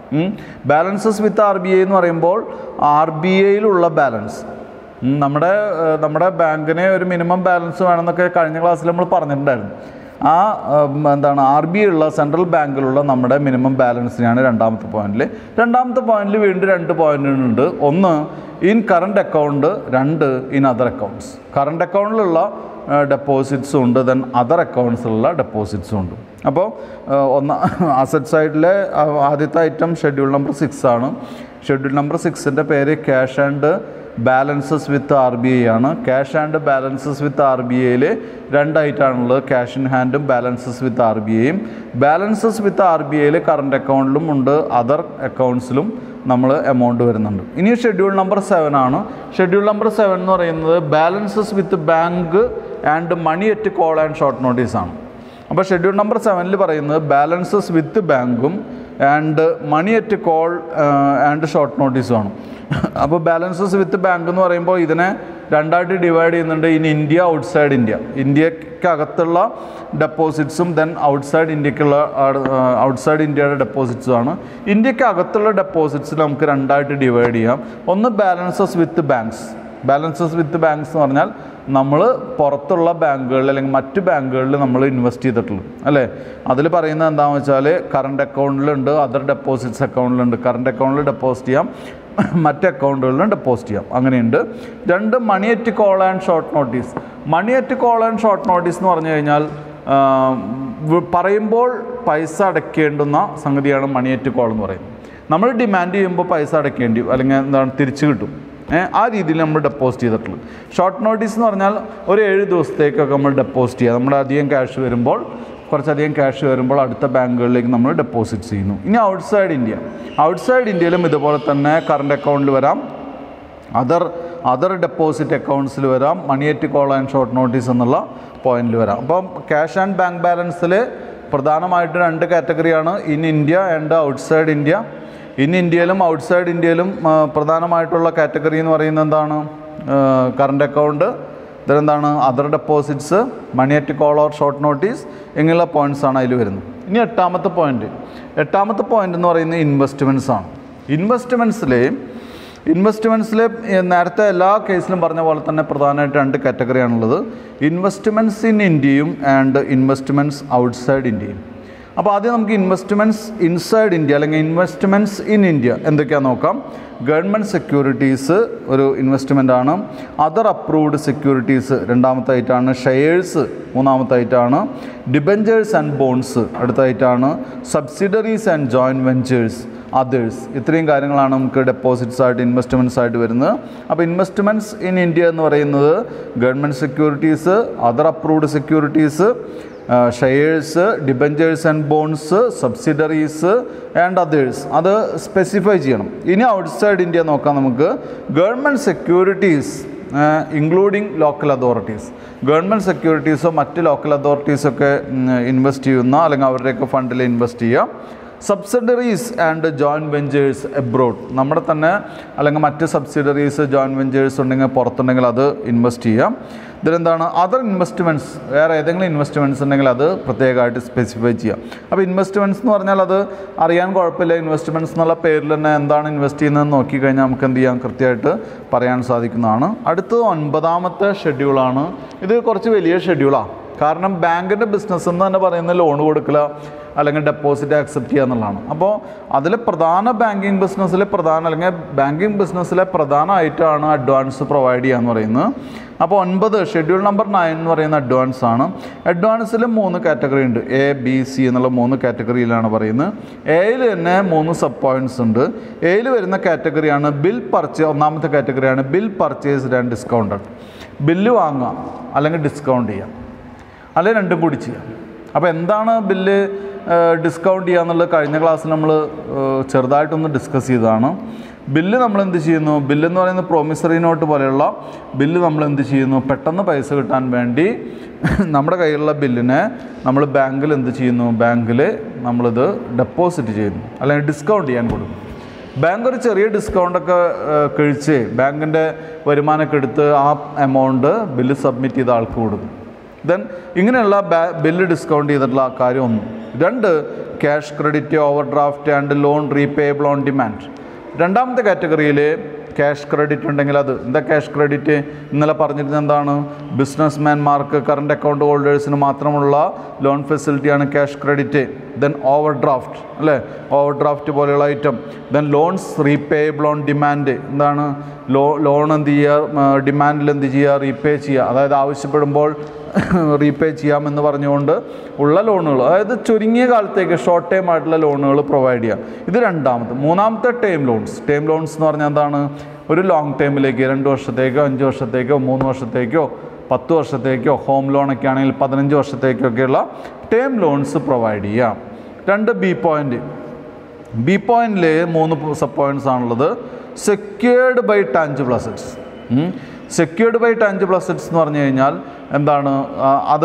Speaker 1: balances with R B I എന്ന് പറയുമ്പോൾ ആർ ബി ഐയിലുള്ള ബാലൻസ് ഉം, നമ്മുടെ ഏഹ്, നമ്മുടെ ബാങ്കിന് ഒരു മിനിമം ബാലൻസ് വേണമെന്നൊക്കെ കഴിഞ്ഞ ക്ലാസ്സിൽ നമ്മൾ പറഞ്ഞിട്ടുണ്ടായിരുന്നു ആ ഉം, എന്താണ് ആർ ബി ഐ ഉള്ള സെൻട്രൽ ബാങ്കിലുള്ള നമ്മുടെ മിനിമം ബാലൻസിനെയാണ് രണ്ടാമത്തെ പോയിന്റിൽ രണ്ടാമത്തെ പോയിന്റിൽ വീണ്ടും രണ്ട് പോയിന്റുകളുണ്ട് ഒന്ന് ഇൻ കറണ്ട് അക്കൗണ്ട് രണ്ട് ഇൻ അതർ അക്കൗണ്ട്സ് കറണ്ട് അക്കൗണ്ടിലുള്ള ഡെപ്പോസിറ്റ്സും ഉണ്ട് ദെൻ അതർ അക്കൗണ്ട്സിലുള്ള ഡെപ്പോസിറ്റ്സും ഉണ്ട് അപ്പോൾ ഒന്ന് അസറ്റ് സൈഡിലെ ആദ്യത്തെ ഐറ്റം ഷെഡ്യൂൾ നമ്പർ സിക്സ് ആണ് ഷെഡ്യൂൾ നമ്പർ സിക്സിൻ്റെ പേര് cash and balances with R B I ആണ് cash and balances with R B ഐയിൽ രണ്ടായിട്ടാണുള്ളത് ക്യാഷ് ഇൻ ഹാൻഡും ബാലൻസസ് വിത്ത് ആർ ബി ഐയും ബാലൻസസ് വിത്ത് ആർ ബി ഐയിൽ കറണ്ട് അക്കൗണ്ടിലും ഉണ്ട് അതർ അക്കൗണ്ട്സിലും നമ്മൾ എമൗണ്ട് വരുന്നുണ്ട് ഇനി ഷെഡ്യൂൾ നമ്പർ സെവൻ ആണ് ഷെഡ്യൂൾ നമ്പർ സെവൻ എന്ന് പറയുന്നത് balances with bank and money at call and short notice ആണ് അപ്പോൾ ഷെഡ്യൂൾ നമ്പർ സെവനിൽ പറയുന്നത് ബാലൻസസ് വിത്ത് ബാങ്കും and money at call and short നോട്ടീസും ആണ് അപ്പോൾ ബാലൻസസ് വിത്ത് ബാങ്ക് എന്ന് പറയുമ്പോൾ ഇതിനെ രണ്ടായിട്ട് ഡിവൈഡ് ചെയ്യുന്നുണ്ട് ഇൻ ഇന്ത്യ ഔട്ട്സൈഡ് ഇന്ത്യ ഇന്ത്യക്കകത്തുള്ള ഡെപ്പോസിറ്റ്സും ദെൻ ഔട്ട്സൈഡ് ഇന്ത്യക്കുള്ള ഔട്ട്സൈഡ് ഇന്ത്യയുടെ ഡെപ്പോസിറ്റ്സും ആണ് ഇന്ത്യക്കകത്തുള്ള ഡെപ്പോസിറ്റ്സ് നമുക്ക് രണ്ടായിട്ട് ഡിവൈഡ് ചെയ്യാം ഒന്ന് balances with banks balances with banks എന്ന് പറഞ്ഞാൽ നമ്മൾ പുറത്തുള്ള ബാങ്കുകളിൽ അല്ലെങ്കിൽ മറ്റ് ബാങ്കുകളിൽ നമ്മൾ ഇൻവെസ്റ്റ് ചെയ്തിട്ടുള്ളൂ അല്ലേ അതിൽ പറയുന്നത് എന്താണെന്ന് വെച്ചാൽ കറണ്ട് അക്കൗണ്ടിലുണ്ട് അതർ ഡെപ്പോസിറ്റ്സ് അക്കൗണ്ടിലുണ്ട് കറണ്ട് അക്കൗണ്ടിൽ ഡെപ്പോസിറ്റ് ചെയ്യാം മറ്റ് അക്കൗണ്ടുകളിലും ഡെപ്പോസിറ്റ് ചെയ്യാം അങ്ങനെയുണ്ട് രണ്ട് money at call and short notice money at call and short notice എന്ന് പറഞ്ഞു കഴിഞ്ഞാൽ ആ, വ- പറയുമ്പോൾ പൈസ അടയ്ക്കേണ്ടുന്ന സംഗതിയാണ് മണി അറ്റ് കോൾ എന്ന് പറയുന്നത് നമ്മൾ ഡിമാൻഡ് ചെയ്യുമ്പോൾ പൈസ അടയ്ക്കേണ്ടി അല്ലെങ്കിൽ എന്താണ് തിരിച്ചു കിട്ടും ഏ, ആ രീതിയിൽ നമ്മൾ ഡെപ്പോസിറ്റ് ചെയ്തിട്ടുള്ളത് ഷോർട്ട് നോട്ടീസ് എന്ന് പറഞ്ഞാൽ ഒരു ഏഴ് ദിവസത്തേക്കൊക്കെ നമ്മൾ ഡെപ്പോസിറ്റ് ചെയ്യുക നമ്മുടെ അധികം ക്യാഷ് വരുമ്പോൾ കുറച്ചധികം ക്യാഷ് വരുമ്പോൾ അടുത്ത ബാങ്കുകളിലേക്ക് നമ്മൾ ഡെപ്പോസിറ്റ് ചെയ്യുന്നു ഇനി ഔട്ട്സൈഡ് ഇന്ത്യ ഔട്ട്സൈഡ് ഇന്ത്യയിലും ഇതുപോലെ തന്നെ കറണ്ട് അക്കൗണ്ടിൽ വരാം അതർ അതർ ഡെപ്പോസിറ്റ് അക്കൗണ്ട്സിൽ വരാം money at call and short notice എന്നുള്ള പോയിന്റിൽ വരാം അപ്പം ക്യാഷ് ആൻഡ് ബാങ്ക് ബാലൻസിൽ പ്രധാനമായിട്ട് രണ്ട് കാറ്റഗറിയാണ് in India and outside India in ഇന്ത്യയിലും ഔട്ട്സൈഡ് ഇന്ത്യയിലും ആ, പ്രധാനമായിട്ടുള്ള കാറ്റഗറി എന്ന് പറയുന്നത് എന്താണ് കറണ്ട് അക്കൗണ്ട് ഇതെന്താണ് other deposits money at call or short notice ഇങ്ങനെയുള്ള പോയിന്റ്സ് ആണ് അതിൽ വരുന്നത് ഇനി എട്ടാമത്തെ പോയിന്റ് എട്ടാമത്തെ പോയിന്റ് എന്ന് പറയുന്നത് ഇൻവെസ്റ്റ്മെൻറ്റ്സ് ആണ് ഇൻവെസ്റ്റ്മെൻറ്റ്സിൽ ഇൻവെസ്റ്റ്മെൻറ്റ്സിൽ നേരത്തെ എല്ലാ കേസിലും പറഞ്ഞ പോലെ തന്നെ പ്രധാനമായിട്ട് രണ്ട് കാറ്റഗറിയാണുള്ളത് ഇൻവെസ്റ്റ്മെൻറ്റ്സ് ഇൻ ഇന്ത്യയും ആൻഡ് ഇൻവെസ്റ്റ്മെൻറ്റ്സ് ഔട്ട്സൈഡ് ഇന്ത്യയും അപ്പോൾ ആദ്യം നമുക്ക് ഇൻവെസ്റ്റ്മെൻറ്റ്സ് ഇൻസൈഡ് ഇന്ത്യ അല്ലെങ്കിൽ ഇൻവെസ്റ്റ്മെൻറ്റ്സ് ഇൻ ഇന്ത്യ എന്തൊക്കെയാണെന്ന് നോക്കാം ഗവൺമെൻറ് സെക്യൂരിറ്റീസ് ഒരു ഇൻവെസ്റ്റ്മെൻ്റ് ആണ് അതർ അപ്രൂവ്ഡ് സെക്യൂരിറ്റീസ് രണ്ടാമത്തായിട്ടാണ് ഷെയർസ് മൂന്നാമത്തായിട്ടാണ് ഡിബഞ്ചേഴ്സ് ആൻഡ് ബോൺസ് അടുത്തായിട്ടാണ് subsidiaries and joint ventures others ഇത്രയും കാര്യങ്ങളാണ് നമുക്ക് ഡെപ്പോസിറ്റ്സ് ആയിട്ട് ഇൻവെസ്റ്റ്മെൻറ്റ്സ് ആയിട്ട് വരുന്നത് അപ്പോൾ ഇൻവെസ്റ്റ്മെൻറ്റ്സ് ഇൻ ഇന്ത്യ എന്ന് പറയുന്നത് government securities other approved securities shares debentures and bonds subsidiaries and others അത് സ്പെസിഫൈ ചെയ്യണം ഇനി ഔട്ട്സൈഡ് ഇന്ത്യ നോക്കാം നമുക്ക് government securities including local authorities government സെക്യൂരിറ്റീസോ മറ്റ് ലോക്കൽ അതോറിറ്റീസൊക്കെ ഇൻവെസ്റ്റ് ചെയ്യുന്ന അല്ലെങ്കിൽ അവരുടെയൊക്കെ ഫണ്ടിൽ ഇൻവെസ്റ്റ് ചെയ്യുക subsidiaries and joint ventures abroad നമ്മുടെ തന്നെ അല്ലെങ്കിൽ മറ്റ് സബ്സിഡറീസ് ജോയിൻറ്റ് വെഞ്ചേഴ്സ് ഉണ്ടെങ്കിൽ പുറത്തുണ്ടെങ്കിൽ അത് ഇൻവെസ്റ്റ് ചെയ്യാം ഇതിലെന്താണ് അതർ ഇൻവെസ്റ്റ്മെൻറ്റ്സ് വേറെ ഏതെങ്കിലും ഇൻവെസ്റ്റ്മെൻറ്റ്സ് ഉണ്ടെങ്കിൽ അത് പ്രത്യേകമായിട്ട് സ്പെസിഫൈ ചെയ്യാം അപ്പോൾ ഇൻവെസ്റ്റ്മെൻറ്റ്സ് എന്ന് പറഞ്ഞാൽ അത് അറിയാൻ കുഴപ്പമില്ല ഇൻവെസ്റ്റ്മെൻറ്റ്സ് എന്നുള്ള പേരിൽ തന്നെ എന്താണ് ഇൻവെസ്റ്റ് ചെയ്യുന്നതെന്ന് നോക്കിക്കഴിഞ്ഞാൽ നമുക്ക് എന്ത് ചെയ്യാം കൃത്യമായിട്ട് പറയാൻ സാധിക്കുന്നതാണ് അടുത്തത് ഒൻപതാമത്തെ ഷെഡ്യൂളാണ് ഇത് കുറച്ച് വലിയ ഷെഡ്യൂളാണ് കാരണം ബാങ്കിൻ്റെ ബിസിനസ് എന്ന് തന്നെ പറയുന്നത് ലോൺ കൊടുക്കല അല്ലെങ്കിൽ ഡെപ്പോസിറ്റ് അക്സെപ്റ്റ് ചെയ്യുക എന്നുള്ളതാണ് അപ്പോൾ അതിൽ പ്രധാന ബാങ്കിങ് ബിസിനസ്സിലെ പ്രധാന അല്ലെങ്കിൽ ബാങ്കിങ് ബിസിനസ്സിലെ പ്രധാനമായിട്ടാണ് അഡ്വാൻസ് പ്രൊവൈഡ് ചെയ്യുക എന്ന് പറയുന്നത് അപ്പോൾ ഒൻപത് ഷെഡ്യൂൾ നമ്പർ നയൻ എന്ന് പറയുന്ന അഡ്വാൻസ് ആണ് അഡ്വാൻസിൽ മൂന്ന് കാറ്റഗറി ഉണ്ട് എ ബി സി എന്നുള്ള മൂന്ന് കാറ്റഗറിയിലാണ് പറയുന്നത് എയിൽ തന്നെ മൂന്ന് സബ് പോയിൻറ്റ്സ് ഉണ്ട് എയിൽ വരുന്ന കാറ്റഗറിയാണ് ബിൽ പർച്ചേ ഒന്നാമത്തെ കാറ്റഗറിയാണ് bill purchased and discounted bill വാങ്ങുക അല്ലെങ്കിൽ ഡിസ്കൗണ്ട് ചെയ്യുക അല്ലെങ്കിൽ രണ്ടും കൂടി ചെയ്യാം അപ്പോൾ എന്താണ് ബില്ല് ഡിസ്കൗണ്ട് ചെയ്യുക എന്നുള്ളത് കഴിഞ്ഞ ക്ലാസ്സിൽ നമ്മൾ ചെറുതായിട്ടൊന്ന് ഡിസ്കസ് ചെയ്തതാണ് ബില്ല് നമ്മൾ എന്ത് ചെയ്യുന്നു ബില്ല് എന്ന് പറയുന്നത് പ്രോമിസറി നോട്ട് പോലെയുള്ള ബില്ല് നമ്മൾ എന്ത് ചെയ്യുന്നു പെട്ടെന്ന് പൈസ കിട്ടാൻ വേണ്ടി നമ്മുടെ കയ്യിലുള്ള ബില്ലിനെ നമ്മൾ ബാങ്കിൽ എന്ത് ചെയ്യുന്നു ബാങ്കിൽ നമ്മളിത് ഡെപ്പോസിറ്റ് ചെയ്യുന്നു അല്ലെങ്കിൽ ഡിസ്കൗണ്ട് ചെയ്യാൻ കൊടുക്കും ബാങ്ക് ഒരു ചെറിയ ഡിസ്കൗണ്ടൊക്കെ കഴിച്ച് ബാങ്കിൻ്റെ വരുമാനമൊക്കെ എടുത്ത് ആ എമൗണ്ട് ബില്ല് സബ്മിറ്റ് ചെയ്ത ആൾക്ക് കൊടുക്കും ദെൻ ഇങ്ങനെയുള്ള ബില്ല് ഡിസ്കൗണ്ട് ചെയ്തിട്ടുള്ള കാര്യം ഒന്ന് രണ്ട് cash credit overdraft and loan repayable on demand രണ്ടാമത്തെ കാറ്റഗറിയിൽ ക്യാഷ് ക്രെഡിറ്റ് ഉണ്ടെങ്കിൽ അത് എന്താ ക്യാഷ് ക്രെഡിറ്റ് ഇന്നലെ പറഞ്ഞിരുന്നത് എന്താണ് ബിസിനസ് മാൻമാർക്ക് കറണ്ട് അക്കൗണ്ട് ഹോൾഡേഴ്സിന് മാത്രമുള്ള ലോൺ ഫെസിലിറ്റിയാണ് cash credit then overdraft അല്ലേ ഓവർ ഡ്രാഫ്റ്റ് പോലെയുള്ള item then loans repayable on demand എന്താണ് ലോ ലോൺ എന്ത് ചെയ്യുക ഡിമാൻഡിൽ എന്ത് ചെയ്യുക റീപേ ചെയ്യുക അതായത് ആവശ്യപ്പെടുമ്പോൾ റീപേ ചെയ്യാമെന്ന് പറഞ്ഞുകൊണ്ട് ഉള്ള ലോണുകൾ അതായത് ചുരുങ്ങിയ കാലത്തേക്ക് ഷോർട്ട് ടൈം ആയിട്ടുള്ള ലോണുകൾ പ്രൊവൈഡ് ചെയ്യുക ഇത് രണ്ടാമത്തെ മൂന്നാമത്തെ ടൈം ലോൺസ് ടൈം ലോൺസ് എന്ന് പറഞ്ഞാൽ എന്താണ് ഒരു ലോങ് ടൈമിലേക്ക് രണ്ട് വർഷത്തേക്കോ അഞ്ച് വർഷത്തേക്കോ മൂന്ന് വർഷത്തേക്കോ പത്ത് വർഷത്തേക്കോ ഹോം ലോണൊക്കെ ആണെങ്കിൽ പതിനഞ്ച് വർഷത്തേക്കൊക്കെയുള്ള ടേം ലോൺസ് പ്രൊവൈഡ് ചെയ്യാം രണ്ട് ബി പോയിൻ്റ് ബി പോയിന്റിൽ മൂന്ന് സബ് പോയിന്റ്സ് ആണുള്ളത് secured by tangible assets secured by tangible assets എന്ന് പറഞ്ഞു കഴിഞ്ഞാൽ എന്താണ് ആ, അത്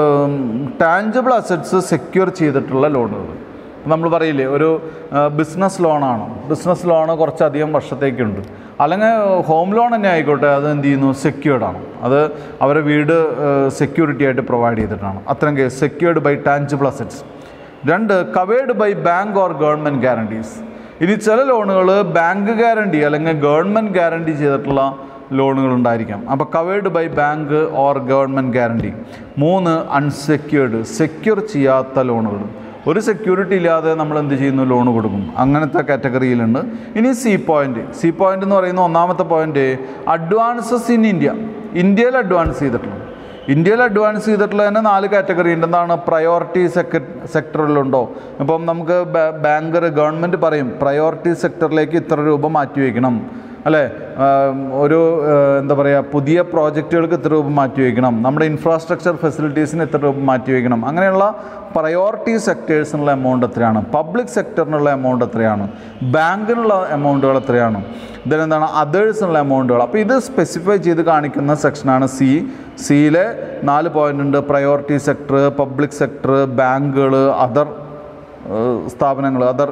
Speaker 1: ടാഞ്ചിബിൾ അസറ്റ്സ് സെക്യൂർ ചെയ്തിട്ടുള്ള ലോണുകൾ നമ്മൾ പറയില്ലേ ഒരു ബിസിനസ് ലോണാണ് ബിസിനസ് ലോണ് കുറച്ചധികം വർഷത്തേക്കുണ്ട് അല്ലെങ്കിൽ ഹോം ലോൺ തന്നെ ആയിക്കോട്ടെ അത് എന്ത് ചെയ്യുന്നു സെക്യൂർഡ് ആണ് അത് അവരെ വീട് സെക്യൂരിറ്റി ആയിട്ട് പ്രൊവൈഡ് ചെയ്തിട്ടാണ് അത്തരം case secured by tangible assets രണ്ട് covered by bank or government guarantees ഇനി ചില ലോണുകൾ ബാങ്ക് ഗ്യാരണ്ടി അല്ലെങ്കിൽ ഗവൺമെൻറ് ഗ്യാരണ്ടി ചെയ്തിട്ടുള്ള ലോണുകൾ ഉണ്ടായിരിക്കാം അപ്പോൾ covered by bank or government guarantee മൂന്ന് അൺസെക്യൂർഡ് സെക്യൂർ ചെയ്യാത്ത ലോണുകൾ ഒരു സെക്യൂരിറ്റി ഇല്ലാതെ നമ്മൾ എന്ത് ചെയ്യുന്നു ലോൺ കൊടുക്കും അങ്ങനത്തെ കാറ്റഗറിയിലുണ്ട് ഇനി സി പോയിന്റ് സി പോയിന്റ് എന്ന് പറയുന്ന ഒന്നാമത്തെ പോയിന്റ് അഡ്വാൻസസ് ഇൻ ഇന്ത്യ ഇന്ത്യയിൽ അഡ്വാൻസ് ചെയ്തിട്ടുള്ളത് ഇന്ത്യയിൽ അഡ്വാൻസ് ചെയ്തിട്ടുള്ള തന്നെ നാല് കാറ്റഗറി ഉണ്ട് എന്താണ് പ്രയോറിറ്റി സെക്ര സെക്ടറിലുണ്ടോ ഇപ്പം നമുക്ക് ബാങ്കർ ഗവൺമെൻറ് പറയും പ്രയോറിറ്റി സെക്ടറിലേക്ക് ഇത്ര രൂപ മാറ്റി വയ്ക്കണം അല്ലേ ആം, ഒരു ആ, എന്താ പറയുക പുതിയ പ്രോജക്റ്റുകൾക്ക് ഇത്ര രൂപ മാറ്റി വയ്ക്കണം നമ്മുടെ ഇൻഫ്രാസ്ട്രക്ചർ ഫെസിലിറ്റീസിന് ഇത്ര രൂപ മാറ്റി വയ്ക്കണം അങ്ങനെയുള്ള പ്രയോറിറ്റി സെക്ടേഴ്സിനുള്ള എമൗണ്ട് എത്രയാണ് പബ്ലിക് സെക്ടറിനുള്ള എമൗണ്ട് എത്രയാണ് ബാങ്കിനുള്ള എമൗണ്ടുകൾ എത്രയാണ് ഇതിലെന്താണ് അതേഴ്സിനുള്ള എമൗണ്ടുകൾ അപ്പോൾ ഇത് സ്പെസിഫൈ ചെയ്ത് കാണിക്കുന്ന സെക്ഷനാണ് സി സിയിലെ നാല് പോയിന്റ് ഉണ്ട് പ്രയോറിറ്റി സെക്ടർ പബ്ലിക് സെക്ടർ ബാങ്കുകൾ അതർ സ്ഥാപനങ്ങൾ other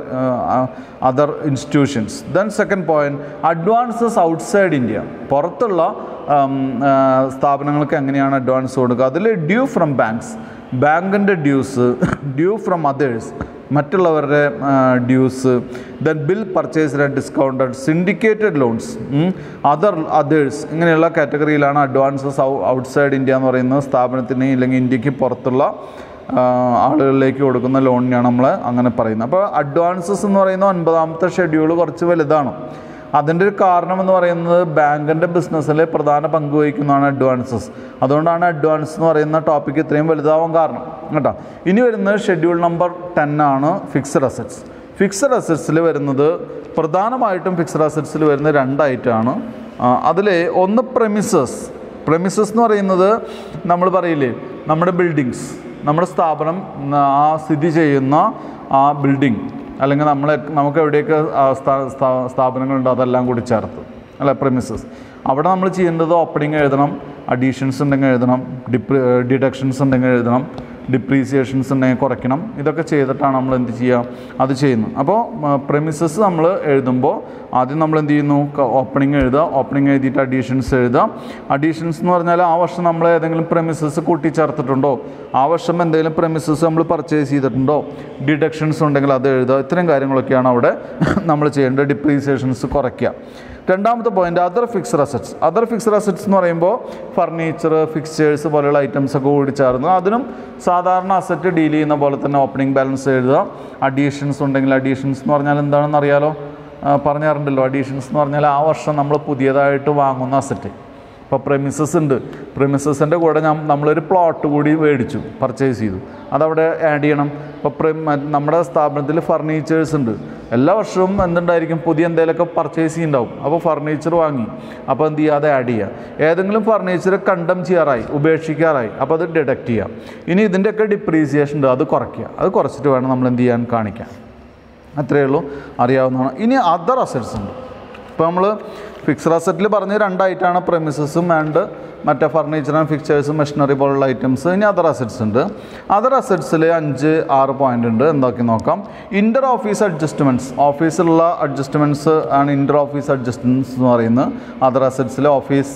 Speaker 1: other institutions then second point advances outside India പുറത്തുള്ള ഉം, ആ, സ്ഥാപനങ്ങൾക്ക് എങ്ങനെയാണ് അഡ്വാൻസ് കൊടുക്കുക അതിൽ ഡ്യൂ ഫ്രം ബാങ്ക്സ് ബാങ്കിൻ്റെ ഡ്യൂസ് ഡ്യൂ ഫ്രം അതേഴ്സ് മറ്റുള്ളവരുടെ dues then bill purchase and discounted syndicated loans other others ഇങ്ങനെയുള്ള കാറ്റഗറിയിലാണ് അഡ്വാൻസസ് ഔട്ട്സൈഡ് ഇന്ത്യ എന്ന് പറയുന്ന സ്ഥാപനത്തിന് ഇല്ലെങ്കിൽ ഇന്ത്യക്ക് പുറത്തുള്ള ആ, ആളുകളിലേക്ക് കൊടുക്കുന്ന ലോണിനെയാണ് നമ്മൾ അങ്ങനെ പറയുന്നത് അപ്പോൾ അഡ്വാൻസസ് എന്ന് പറയുന്ന ഒൻപതാമത്തെ ഷെഡ്യൂൾ കുറച്ച് വലുതാണ് അതിൻ്റെ ഒരു കാരണം എന്ന് പറയുന്നത് ബാങ്കിൻ്റെ ബിസിനസ്സിൽ പ്രധാന പങ്ക് വഹിക്കുന്നതാണ് അഡ്വാൻസസ് അതുകൊണ്ടാണ് അഡ്വാൻസ് എന്ന് പറയുന്ന ടോപ്പിക്ക് ഇത്രയും വലുതാവാൻ കാരണം കേട്ടോ ഇനി വരുന്നത് ഷെഡ്യൂൾ നമ്പർ ടെൻ ആണ് ഫിക്സഡ് അസറ്റ്സ് ഫിക്സഡ് അസറ്റ്സിൽ വരുന്നത് പ്രധാനമായിട്ടും ഫിക്സഡ് അസറ്റ്സിൽ വരുന്ന രണ്ടായിട്ടാണ് അതിൽ ഒന്ന് പ്രമിസസ് പ്രമിസസ് എന്ന് പറയുന്നത് നമ്മൾ പറയില്ലേ നമ്മുടെ ബിൽഡിങ്സ് നമ്മുടെ സ്ഥാപനം ആ സ്ഥിതി ചെയ്യുന്ന ആ ബിൽഡിംഗ് അല്ലെങ്കിൽ നമ്മളെ നമുക്ക് എവിടെയൊക്കെ ആ സ്ഥാ- സ്ഥാ- സ്ഥാപനങ്ങളുണ്ടോ അതെല്ലാം കൂടി ചേർത്ത് അല്ല പ്രമിസസ് അവിടെ നമ്മൾ ചെയ്യേണ്ടത് ഓപ്പണിംഗ് എഴുതണം അഡീഷൻസ് ഉണ്ടെങ്കിൽ എഴുതണം ഡിപ്രി ഡിഡക്ഷൻസ് ഉണ്ടെങ്കിൽ എഴുതണം ഡിപ്രീസിയേഷൻസ് ഉണ്ടെങ്കിൽ കുറയ്ക്കണം ഇതൊക്കെ ചെയ്തിട്ടാണ് നമ്മൾ എന്ത് ചെയ്യുക അത് ചെയ്യുന്നു അപ്പോൾ പ്രമിസസ് നമ്മൾ എഴുതുമ്പോൾ ആദ്യം നമ്മൾ എന്ത് ചെയ്യുന്നു ഓപ്പണിംഗ് എഴുതുക ഓപ്പണിംഗ് എഴുതിയിട്ട് അഡീഷൻസ് എഴുതുക അഡീഷൻസ് എന്ന് പറഞ്ഞാൽ ആ വർഷം നമ്മൾ ഏതെങ്കിലും പ്രമിസസ് കൂട്ടിച്ചേർത്തിട്ടുണ്ടോ ആ വർഷം എന്തെങ്കിലും പ്രമിസസ് നമ്മൾ പർച്ചേസ് ചെയ്തിട്ടുണ്ടോ ഡിഡക്ഷൻസ് ഉണ്ടെങ്കിൽ അത് എഴുതുക ഇത്രയും കാര്യങ്ങളൊക്കെയാണ് അവിടെ നമ്മൾ ചെയ്യേണ്ടത് ഡിപ്രീസിയേഷൻസ് കുറയ്ക്കുക രണ്ടാമത്തെ point other fixed assets other fixed assets എന്ന് പറയുമ്പോൾ ഫർണിച്ചർ ഫിക്സ്ചേഴ്സ് പോലെയുള്ള ഐറ്റംസ് ഒക്കെ കൂടി ചേർന്ന് അതിനും സാധാരണ അസറ്റ് ഡീൽ ചെയ്യുന്ന പോലെ തന്നെ ഓപ്പണിംഗ് ബാലൻസ് എഴുതുക അഡീഷൻസ് ഉണ്ടെങ്കിൽ അഡീഷൻസ് എന്ന് പറഞ്ഞാൽ എന്താണെന്ന് അറിയാലോ ആ, പറഞ്ഞാറുണ്ടല്ലോ അഡീഷൻസ് എന്ന് പറഞ്ഞാൽ ആ വർഷം നമ്മൾ പുതിയതായിട്ട് വാങ്ങുന്ന അസറ്റ് ഇപ്പോൾ പ്രെമിസസ് ഉണ്ട് പ്രെമിസസിൻ്റെ കൂടെ ഞാൻ നമ്മളൊരു പ്ലോട്ട് കൂടി മേടിച്ചു പർച്ചേസ് ചെയ്തു അതവിടെ ആഡ് ചെയ്യണം ഇപ്പോൾ പ്രെ നമ്മുടെ സ്ഥാപനത്തിൽ ഫർണിച്ചേഴ്സ് ഉണ്ട് എല്ലാ വർഷവും എന്തുണ്ടായിരിക്കും പുതിയ എന്തെങ്കിലുമൊക്കെ പർച്ചേസ് ചെയ്യുന്നുണ്ടാവും അപ്പോൾ ഫർണിച്ചർ വാങ്ങി അപ്പോൾ എന്ത് ചെയ്യുക അത് ആഡ് ചെയ്യുക ഏതെങ്കിലും ഫർണിച്ചർ കണ്ടം ചെയ്യാറായി ഉപേക്ഷിക്കാറായി അപ്പോൾ അത് ഡിഡക്റ്റ് ചെയ്യാം ഇനി ഇതിൻ്റെയൊക്കെ ഡിപ്രീസിയേഷൻ ഉണ്ട് അത് കുറയ്ക്കുക അത് കുറച്ചിട്ട് വേണം നമ്മൾ എന്ത് ചെയ്യാൻ കാണിക്കാൻ അത്രയേ ഉള്ളൂ അറിയാവുന്നതാണ് ഇനി അതർ അസറ്റ്സ് ഉണ്ട് ഇപ്പോൾ നമ്മൾ ഫിക്സഡ് അസറ്റിൽ പറഞ്ഞ രണ്ടായിട്ടാണ് പ്രമിസസും ആൻഡ് മറ്റേ ഫർണിച്ചർ ആൻഡ് ഫിക്ചേഴ്സും മെഷീനറി പോലുള്ള ഐറ്റംസ് ഇനി അതർ അസറ്റ്സ് ഉണ്ട് അതർ അസറ്റ്സിൽ അഞ്ച് ആറ് പോയിന്റ് ഉണ്ട് എന്തൊക്കെ നോക്കാം ഇൻ്റർ ഓഫീസ് അഡ്ജസ്റ്റ്മെൻറ്റ്സ് ഓഫീസിലുള്ള അഡ്ജസ്റ്റ്മെൻറ്റ്സ് ആണ് ഇൻ്റർ ഓഫീസ് അഡ്ജസ്റ്റ്മെൻറ്റ്സ് എന്ന് പറയുന്നത് അതർ അസറ്റ്സിലെ ഓഫീസ്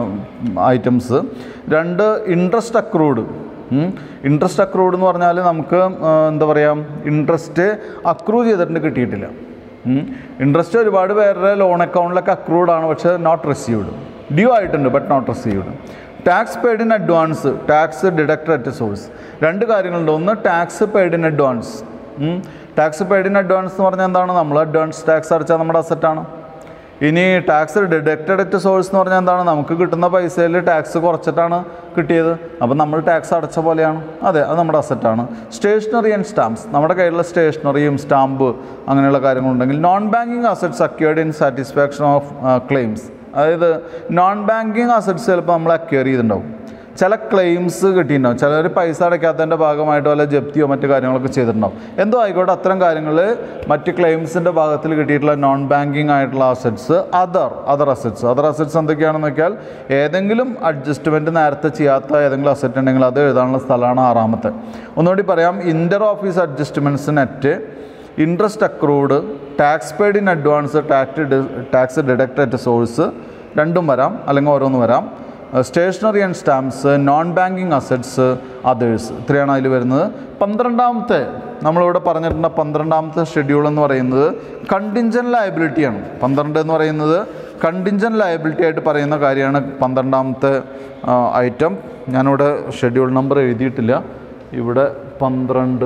Speaker 1: ഐറ്റംസ് രണ്ട് ഇൻട്രസ്റ്റ് അക്രൂഡ് ഇൻട്രസ്റ്റ് അക്രൂഡ് എന്ന് പറഞ്ഞാൽ നമുക്ക് ആ, എന്താ പറയുക ഇൻട്രസ്റ്റ് അക്രൂ ചെയ്തിട്ടുണ്ട് കിട്ടിയിട്ടില്ല ഇൻട്രസ്റ്റ് ഒരുപാട് പേരുടെ ലോൺ അക്കൗണ്ടിലൊക്കെ അക്രൂഡ് ആണ് പക്ഷേ നോട്ട് റിസീവ്ഡ് ഡ്യൂ ആയിട്ടുണ്ട് but not received tax paid in advance tax deducted at source രണ്ട് കാര്യങ്ങളുണ്ട് ഒന്ന് tax paid in advance tax paid in advance എന്ന് പറഞ്ഞാൽ എന്താണ് നമ്മൾ അഡ്വാൻസ് ടാക്സ് അടച്ചാൽ നമ്മുടെ അസറ്റാണ് ഇനി ടാക്സ് ഡിഡക്റ്റഡ് അറ്റ് സോഴ്സ് എന്ന് പറഞ്ഞാൽ എന്താണ് നമുക്ക് കിട്ടുന്ന പൈസയിൽ ടാക്സ് കുറച്ചിട്ടാണ് കിട്ടിയത് അപ്പം നമ്മൾ ടാക്സ് അടച്ച പോലെയാണ് അതെ അത് നമ്മുടെ അസറ്റാണ് സ്റ്റേഷനറി ആൻഡ് സ്റ്റാമ്പ്സ് നമ്മുടെ കയ്യിലുള്ള സ്റ്റേഷനറിയും സ്റ്റാമ്പ് അങ്ങനെയുള്ള കാര്യങ്ങളുണ്ടെങ്കിൽ non banking assets acquired in satisfaction of claims അതായത് നോൺ ബാങ്കിങ് അസറ്റ്സ് ചിലപ്പോൾ നമ്മൾ അക്വയർ ചെയ്തിട്ടുണ്ടാവും ചില ക്ലെയിംസ് കിട്ടിയിട്ടുണ്ടാവും ചിലർ പൈസ അടയ്ക്കാത്തതിൻ്റെ ഭാഗമായിട്ട് വല്ല ജപ്തിയോ മറ്റു കാര്യങ്ങളൊക്കെ ചെയ്തിട്ടുണ്ടാവും എന്തോ ആയിക്കോട്ടെ അത്തരം കാര്യങ്ങൾ മറ്റ് ക്ലെയിംസിൻ്റെ ഭാഗത്തിൽ കിട്ടിയിട്ടുള്ള നോൺ ബാങ്കിങ് ആയിട്ടുള്ള assets other other assets other assets എന്തൊക്കെയാണെന്ന് വെച്ചാൽ ഏതെങ്കിലും അഡ്ജസ്റ്റ്മെൻറ്റ് നേരത്തെ ചെയ്യാത്ത ഏതെങ്കിലും അസറ്റ് ഉണ്ടെങ്കിൽ അത് എഴുതാനുള്ള സ്ഥലമാണ് ആറാമത്തെ ഒന്നുകൂടി പറയാം inter office adjustments net interest accrued tax paid in advance tax tax deduct at source രണ്ടും വരാം അല്ലെങ്കിൽ ഓരോന്ന് വരാം stationery and stamps non banking assets others ഇത്രയാണ് അതിൽ വരുന്നത് പന്ത്രണ്ടാമത്തെ നമ്മളിവിടെ പറഞ്ഞിട്ടുണ്ട് പന്ത്രണ്ടാമത്തെ ഷെഡ്യൂൾ എന്ന് പറയുന്നത് കണ്ടിഞ്ചൻ ലയബിലിറ്റിയാണ് പന്ത്രണ്ട് എന്ന് പറയുന്നത് കണ്ടിഞ്ചൻ ലയബിലിറ്റി ആയിട്ട് പറയുന്ന കാര്യമാണ് പന്ത്രണ്ടാമത്തെ ഐറ്റം ഞാനിവിടെ ഷെഡ്യൂൾ നമ്പർ എഴുതിയിട്ടില്ല ഇവിടെ പന്ത്രണ്ട്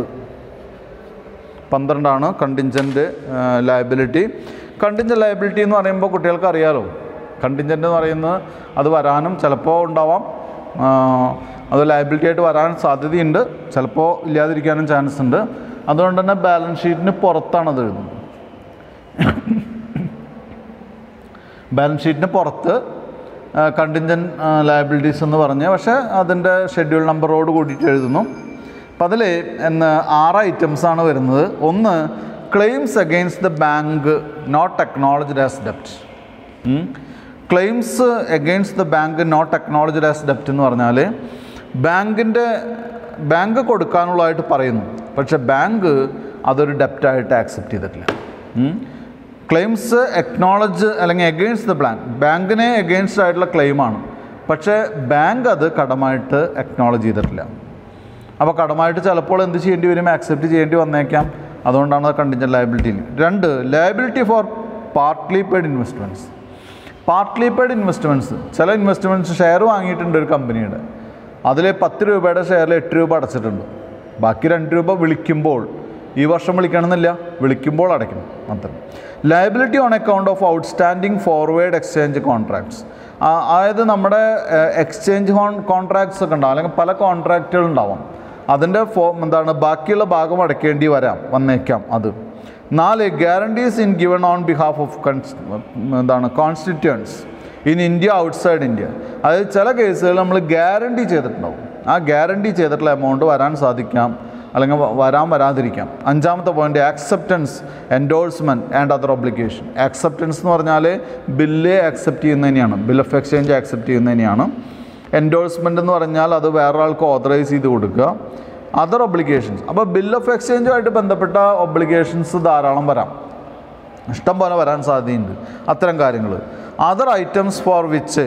Speaker 1: പന്ത്രണ്ടാണ് കണ്ടിഞ്ചൻ്റ് ലയബിലിറ്റി കണ്ടിഞ്ചൻ്റ് ലയബിലിറ്റി എന്ന് പറയുമ്പോൾ കുട്ടികൾക്ക് അറിയാലോ കണ്ടിഞ്ചൻ്റ് എന്ന് പറയുന്നത് അത് വരാനും ചിലപ്പോൾ ഉണ്ടാവാം ആ, അത് ലയബിലിറ്റി ആയിട്ട് വരാൻ സാധ്യതയുണ്ട് ചിലപ്പോൾ ഇല്ലാതിരിക്കാനും ചാൻസ് ഉണ്ട് അതുകൊണ്ട് തന്നെ ബാലൻസ് ഷീറ്റിന് പുറത്താണ് അത് എഴുതുന്നത് ബാലൻസ് ഷീറ്റിന് പുറത്ത് കണ്ടിഞ്ചൻ ലയബിലിറ്റീസ് എന്ന് പറഞ്ഞ് പക്ഷേ അതിൻ്റെ ഷെഡ്യൂൾ നമ്പറോട് കൂടിയിട്ട് എഴുതുന്നു അപ്പം അതിൽ എന്ന് ആറ് ഐറ്റംസ് ആണ് വരുന്നത് ഒന്ന് claims against the bank note acknowledged as ഡെപ്റ്റ് claims against the bank note acknowledged as ഡെപ്റ്റ് എന്ന് പറഞ്ഞാൽ ബാങ്കിൻ്റെ ബാങ്ക് കൊടുക്കാനുള്ളതായിട്ട് പറയുന്നു പക്ഷേ ബാങ്ക് അതൊരു ഡെപ്റ്റായിട്ട് ആക്സെപ്റ്റ് ചെയ്തിട്ടില്ല ക്ലെയിംസ് എക്നോളജ് അല്ലെങ്കിൽ എഗെയിൻസ്റ്റ് ദ ബാങ്ക് ബാങ്കിനെ എഗെയിൻസ്റ്റ് ആയിട്ടുള്ള ക്ലെയിമാണ് പക്ഷേ ബാങ്ക് അത് കടമായിട്ട് എക്നോളജ് ചെയ്തിട്ടില്ല അപ്പോൾ കടമായിട്ട് ചിലപ്പോൾ എന്ത് ചെയ്യേണ്ടി വരും ആക്സെപ്റ്റ് ചെയ്യേണ്ടി വന്നേക്കാം അതുകൊണ്ടാണ് അത് കണ്ടിഞ്ചൻ ലയബിലിറ്റിയിൽ രണ്ട് liability for partly paid investments partly paid investments ചില ഇൻവെസ്റ്റ്മെൻറ്റ്സ് ഷെയർ വാങ്ങിയിട്ടുണ്ട് ഒരു കമ്പനിയുടെ അതിൽ പത്ത് രൂപയുടെ ഷെയറിൽ എട്ട് രൂപ അടച്ചിട്ടുണ്ട് ബാക്കി രണ്ട് രൂപ വിളിക്കുമ്പോൾ ഈ വർഷം വിളിക്കണമെന്നില്ല വിളിക്കുമ്പോൾ അടയ്ക്കണം അത്ര liability on account of outstanding forward exchange contracts അതായത് നമ്മുടെ എക്സ്ചേഞ്ച് കോൺ കോൺട്രാക്ട്സ് ഒക്കെ ഉണ്ടാവും അല്ലെങ്കിൽ പല കോൺട്രാക്റ്റുകൾ ഉണ്ടാവും അതിൻ്റെ ഫോ എന്താണ് ബാക്കിയുള്ള ഭാഗം അടയ്ക്കേണ്ടി വരാം വന്നേക്കാം അത് നാല് guarantees in given on behalf of കൺസ് എന്താണ് constituents in India outside India അതായത് ചില കേസുകൾ നമ്മൾ ഗ്യാരണ്ടി ചെയ്തിട്ടുണ്ടാവും ആ ഗ്യാരണ്ടി ചെയ്തിട്ടുള്ള എമൗണ്ട് വരാൻ സാധിക്കാം അല്ലെങ്കിൽ വ- വരാൻ വരാതിരിക്കാം അഞ്ചാമത്തെ point acceptance endorsement and other obligation acceptance എന്ന് പറഞ്ഞാൽ ബില്ല് ആക്സെപ്റ്റ് ചെയ്യുന്നതിനെയാണ് ബിൽ ഓഫ് എക്സ്ചേഞ്ച് ആക്സെപ്റ്റ് ചെയ്യുന്നതിനെയാണ് എൻഡോഴ്സ്മെൻ്റ് എന്ന് പറഞ്ഞാൽ അത് വേറൊരാൾക്ക് ഓതറൈസ് ചെയ്ത് കൊടുക്കുക അതർ ഒബ്ലിഗേഷൻസ് അപ്പോൾ ബിൽ ഓഫ് എക്സ്ചേഞ്ചുമായിട്ട് ബന്ധപ്പെട്ട ഒബ്ലിഗേഷൻസ് ധാരാളം വരാം ഇഷ്ടം പോലെ വരാൻ സാധ്യതയുണ്ട് അത്തരം കാര്യങ്ങൾ other items for which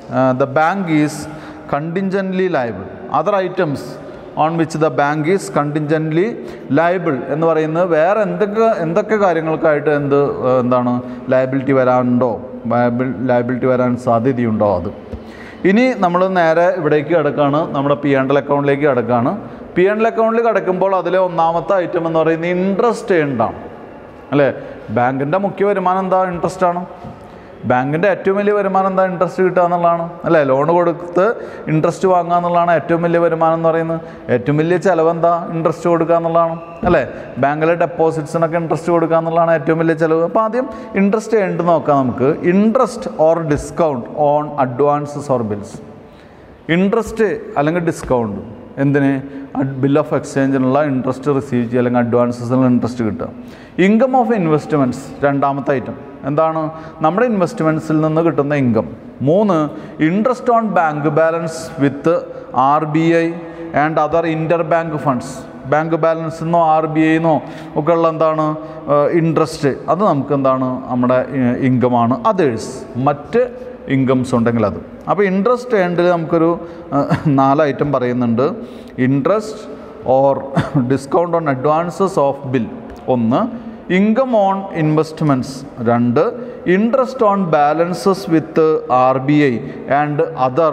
Speaker 1: the bank is contingently liable other items on which the bank is contingently liable എന്ന് പറയുന്നത് വേറെ എന്തൊക്കെ എന്തൊക്കെ കാര്യങ്ങൾക്കായിട്ട് എന്ത് ഏഹ്, എന്താണ് ലയബിലിറ്റി വരാനുണ്ടോ ലയബിലിറ്റി വരാൻ സാധ്യതയുണ്ടോ അത് ഇനി നമ്മൾ നേരെ ഇവിടേക്ക് കിടക്കുകയാണ് നമ്മുടെ പി എൻ എൽ അക്കൗണ്ടിലേക്ക് കിടക്കുകയാണ് പി എൻ എൽ അക്കൗണ്ടിൽ കിടക്കുമ്പോൾ അതിലെ ഒന്നാമത്തെ ഐറ്റം എന്ന് പറയുന്നത് ഇൻട്രസ്റ്റ് ഏണ്ടാണ് അല്ലേ ബാങ്കിൻ്റെ മുഖ്യ വരുമാനം എന്താ ഇൻട്രസ്റ്റ് ആണ് ബാങ്കിൻ്റെ ഏറ്റവും വലിയ വരുമാനം എന്താ ഇൻട്രസ്റ്റ് കിട്ടുക എന്നുള്ളതാണ് അല്ലേ ലോൺ കൊടുത്ത് ഇൻട്രസ്റ്റ് വാങ്ങുക എന്നുള്ളതാണ് ഏറ്റവും വലിയ വരുമാനം എന്ന് പറയുന്നത് ഏറ്റവും വലിയ ചിലവ് എന്താ ഇൻട്രസ്റ്റ് കൊടുക്കുക എന്നുള്ളതാണ് അല്ലേ ബാങ്കിലെ ഡെപ്പോസിറ്റ്സിനൊക്കെ ഇൻട്രസ്റ്റ് കൊടുക്കുക എന്നുള്ളതാണ് ഏറ്റവും വലിയ ചിലവ് അപ്പോൾ ആദ്യം ഇൻട്രസ്റ്റ് ഉണ്ട് നോക്കാം നമുക്ക് interest or discount on advances or bills interest അല്ലെങ്കിൽ ഡിസ്കൗണ്ട് എന്തിന് ബിൽ ഓഫ് എക്സ്ചേഞ്ചിനുള്ള ഇൻട്രസ്റ്റ് റിസീവ് ചെയ്യുക അല്ലെങ്കിൽ അഡ്വാൻസസിനുള്ള ഇൻട്രസ്റ്റ് കിട്ടുക ഇൻകം ഓഫ് ഇൻവെസ്റ്റ്മെൻറ്റ്സ് രണ്ടാമത്തെ ഐറ്റം എന്താണ് നമ്മുടെ ഇൻവെസ്റ്റ്മെൻറ്റ്സിൽ നിന്ന് കിട്ടുന്ന ഇൻകം മൂന്ന് interest on bank balance with R B I and other inter bank funds bank ബാലൻസിൽ നിന്നോ ആർ ബി ഐന്നോ ഒക്കെ ഉള്ള എന്താണ് ഇൻട്രസ്റ്റ് അത് നമുക്ക് എന്താണ് നമ്മുടെ ഇൻകമാണ് അതേഴ്സ് മറ്റ് ഇൻകംസ് ഉണ്ടെങ്കിൽ അത് അപ്പോൾ ഇൻട്രസ്റ്റ് ഏണ്ടിൽ നമുക്കൊരു ഏഹ്, നാല് ഐറ്റം പറയുന്നുണ്ട് interest or discount on advances of bill ഒന്ന് ഇൻകം ഓൺ ഇൻവെസ്റ്റ്മെൻറ്റ്സ് രണ്ട് interest on balances with R B I and other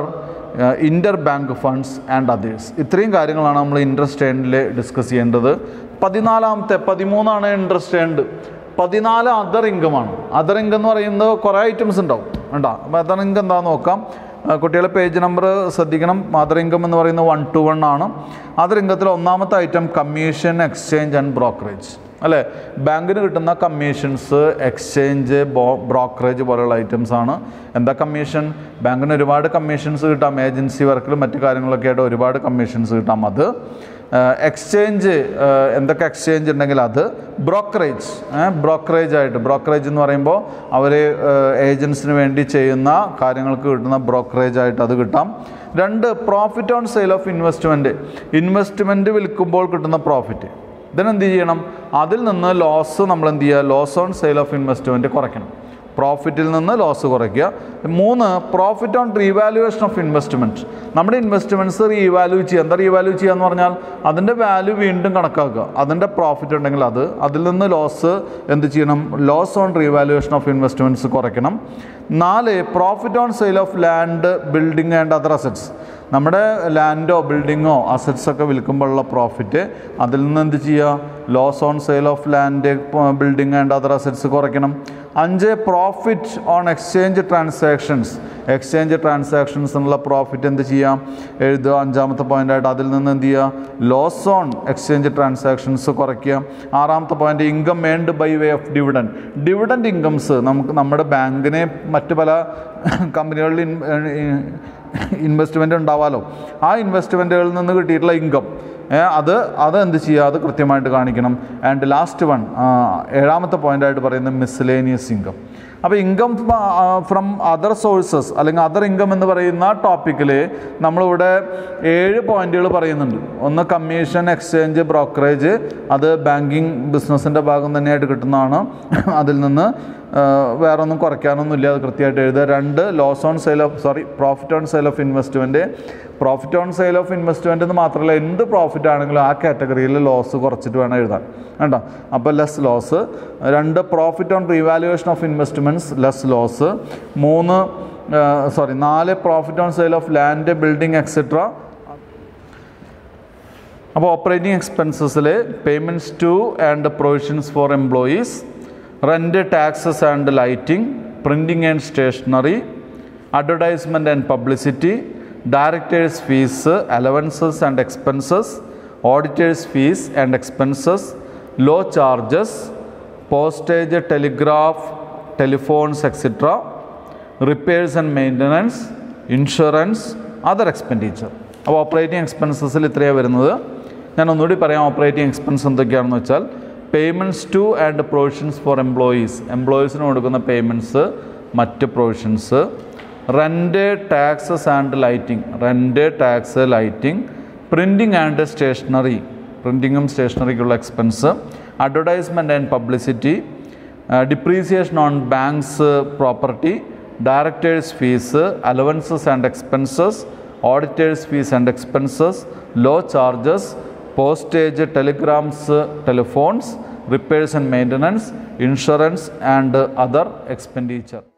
Speaker 1: inter bank funds and others ഇത്രയും കാര്യങ്ങളാണ് നമ്മൾ ഇൻട്രസ്റ്റ് ഏണ്ടിൽ ഡിസ്കസ് ചെയ്യേണ്ടത് പതിനാലാമത്തെ പതിമൂന്നാണ് ഇൻട്രസ്റ്റ് ഏണ്ട് പതിനാല് അതർ ഇൻകമാണ് അതർ ഇൻകം എന്ന് പറയുന്നത് കുറേ ഐറ്റംസ് ഉണ്ടാവും ഉണ്ടോ അപ്പോൾ അതർ ഇൻകം എന്താണെന്ന് നോക്കാം ആ, കുട്ടികളെ പേജ് നമ്പർ ശ്രദ്ധിക്കണം അതർ ഇൻകം എന്ന് പറയുന്നത് വൺ ടു വൺ ആണ് അതർ ഇൻകത്തിൽ ഒന്നാമത്തെ item commission exchange and brokerage അല്ലേ ബാങ്കിന് കിട്ടുന്ന കമ്മീഷൻസ് എക്സ്ചേഞ്ച് ബോ ബ്രോക്കറേജ് പോലെയുള്ള ഐറ്റംസ് ആണ് എന്താ കമ്മീഷൻ ബാങ്കിന് ഒരുപാട് കമ്മീഷൻസ് കിട്ടാം ഏജൻസി വർക്കിലും മറ്റു കാര്യങ്ങളൊക്കെ ആയിട്ട് ഒരുപാട് കമ്മീഷൻസ് കിട്ടാം അത് എക്സ്ചേഞ്ച് എന്തൊക്കെ എക്സ്ചേഞ്ച് ഉണ്ടെങ്കിൽ അത് ബ്രോക്കറേജ് ബ്രോക്കറേജ് ആയിട്ട് ബ്രോക്കറേജ് എന്ന് പറയുമ്പോൾ അവർ ഏജൻസിന് വേണ്ടി ചെയ്യുന്ന കാര്യങ്ങൾക്ക് കിട്ടുന്ന ബ്രോക്കറേജ് ആയിട്ട് അത് കിട്ടാം രണ്ട് profit on sale of investment investment വിൽക്കുമ്പോൾ കിട്ടുന്ന പ്രോഫിറ്റ് ഇതിനെന്ത് ചെയ്യണം അതിൽ നിന്ന് ലോസ് നമ്മൾ എന്ത് ചെയ്യുക loss on sale of investment കുറയ്ക്കണം പ്രോഫിറ്റിൽ നിന്ന് ലോസ് കുറയ്ക്കുക മൂന്ന് profit on revaluation of investment നമ്മുടെ ഇൻവെസ്റ്റ്മെൻറ്റ്സ് റീവാല്യൂ ചെയ്യുക എന്താ റീവാല്യൂ ചെയ്യുക എന്ന് പറഞ്ഞാൽ അതിൻ്റെ വാല്യൂ വീണ്ടും കണക്കാക്കുക അതിൻ്റെ പ്രോഫിറ്റ് ഉണ്ടെങ്കിൽ അത് അതിൽ നിന്ന് ലോസ് എന്ത് ചെയ്യണം loss on revaluation of investments കുറയ്ക്കണം നാല് profit on sale of land building and other assets നമ്മുടെ ലാൻഡോ ബിൽഡിങ്ങോ അസറ്റ്സ് ഒക്കെ വിൽക്കുമ്പോഴുള്ള പ്രോഫിറ്റ് അതിൽ നിന്ന് എന്ത് ചെയ്യുക loss on sale of land building and other assets കുറയ്ക്കണം അഞ്ച് profit on exchange transactions exchange transactions എന്നുള്ള പ്രോഫിറ്റ് എന്ത് ചെയ്യാം എഴുതുക അഞ്ചാമത്തെ പോയിൻ്റായിട്ട് അതിൽ നിന്ന് എന്ത് ചെയ്യുക ലോസ് ഓൺ എക്സ്ചേഞ്ച് ട്രാൻസാക്ഷൻസ് കുറയ്ക്കുക ആറാമത്തെ point income earned by way of dividend dividend incomes നമുക്ക് നമ്മുടെ ബാങ്കിനെ മറ്റ് പല കമ്പനികളിൽ ഇൻവെസ്റ്റ്മെൻറ്റ് ഉണ്ടാവാമല്ലോ ആ ഇൻവെസ്റ്റ്മെൻറ്റുകളിൽ നിന്ന് കിട്ടിയിട്ടുള്ള ഇൻകം അത് അത് എന്ത് ചെയ്യുക അത് കൃത്യമായിട്ട് കാണിക്കണം ആൻഡ് ലാസ്റ്റ് വൺ ഏഴാമത്തെ പോയിൻ്റായിട്ട് പറയുന്നത് മിസ്ലേനിയസ് ഇൻകം അപ്പോൾ ഇൻകം ഫ്രം അതർ സോഴ്സസ് അല്ലെങ്കിൽ അതർ ഇൻകം എന്ന് പറയുന്ന ടോപ്പിക്കിൽ നമ്മളിവിടെ ഏഴ് പോയിന്റുകൾ പറയുന്നുണ്ട് ഒന്ന് കമ്മീഷൻ എക്സ്ചേഞ്ച് ബ്രോക്കറേജ് അത് ബാങ്കിങ് ബിസിനസ്സിൻ്റെ ഭാഗം തന്നെയായിട്ട് കിട്ടുന്നതാണ് അതിൽ നിന്ന് ആ, വേറെ ഒന്നും കുറയ്ക്കാനൊന്നുമില്ല അത് കൃത്യമായിട്ട് എഴുതുക രണ്ട് loss on sale of sorry profit on sale of investment profit on sale of investment എന്ന് മാത്രമല്ല എന്ത് പ്രോഫിറ്റ് ആണെങ്കിലും ആ കാറ്റഗറിയിൽ ലോസ് കുറച്ചിട്ട് വേണം എഴുതാൻ വേണ്ട അപ്പോൾ ലെസ് ലോസ് രണ്ട് profit on revaluation of investments less loss മൂന്ന് സോറി നാല് profit on sale of land building etcetera അപ്പോൾ ഓപ്പറേറ്റിംഗ് എക്സ്പെൻസസിൽ payments to and provisions for employees rent taxes and lighting printing and stationery advertisement and publicity directors fees allowances and expenses auditors fees and expenses law charges postage telegraph telephones etcetera repairs and maintenance insurance other expenditure അപ്പോൾ operating എക്സ്പെൻസസിൽ ഇത്രയാണ് വരുന്നത് ഞാൻ ഒന്നുകൂടി പറയാം operating expense എന്തൊക്കെയാണെന്ന് വെച്ചാൽ payments to and provisions for employees എംപ്ലോയീസിന് കൊടുക്കുന്ന പേയ്മെൻറ്റ്സ് മറ്റ് provisions rent taxes and lighting rent tax lighting printing and stationery പ്രിൻറ്റിങ്ങും സ്റ്റേഷനറിക്കുള്ള expense advertisement and publicity depreciation on banks property directors fees allowances and expenses auditors fees and expenses law charges postage telegrams telephones repairs and maintenance insurance and other expenditure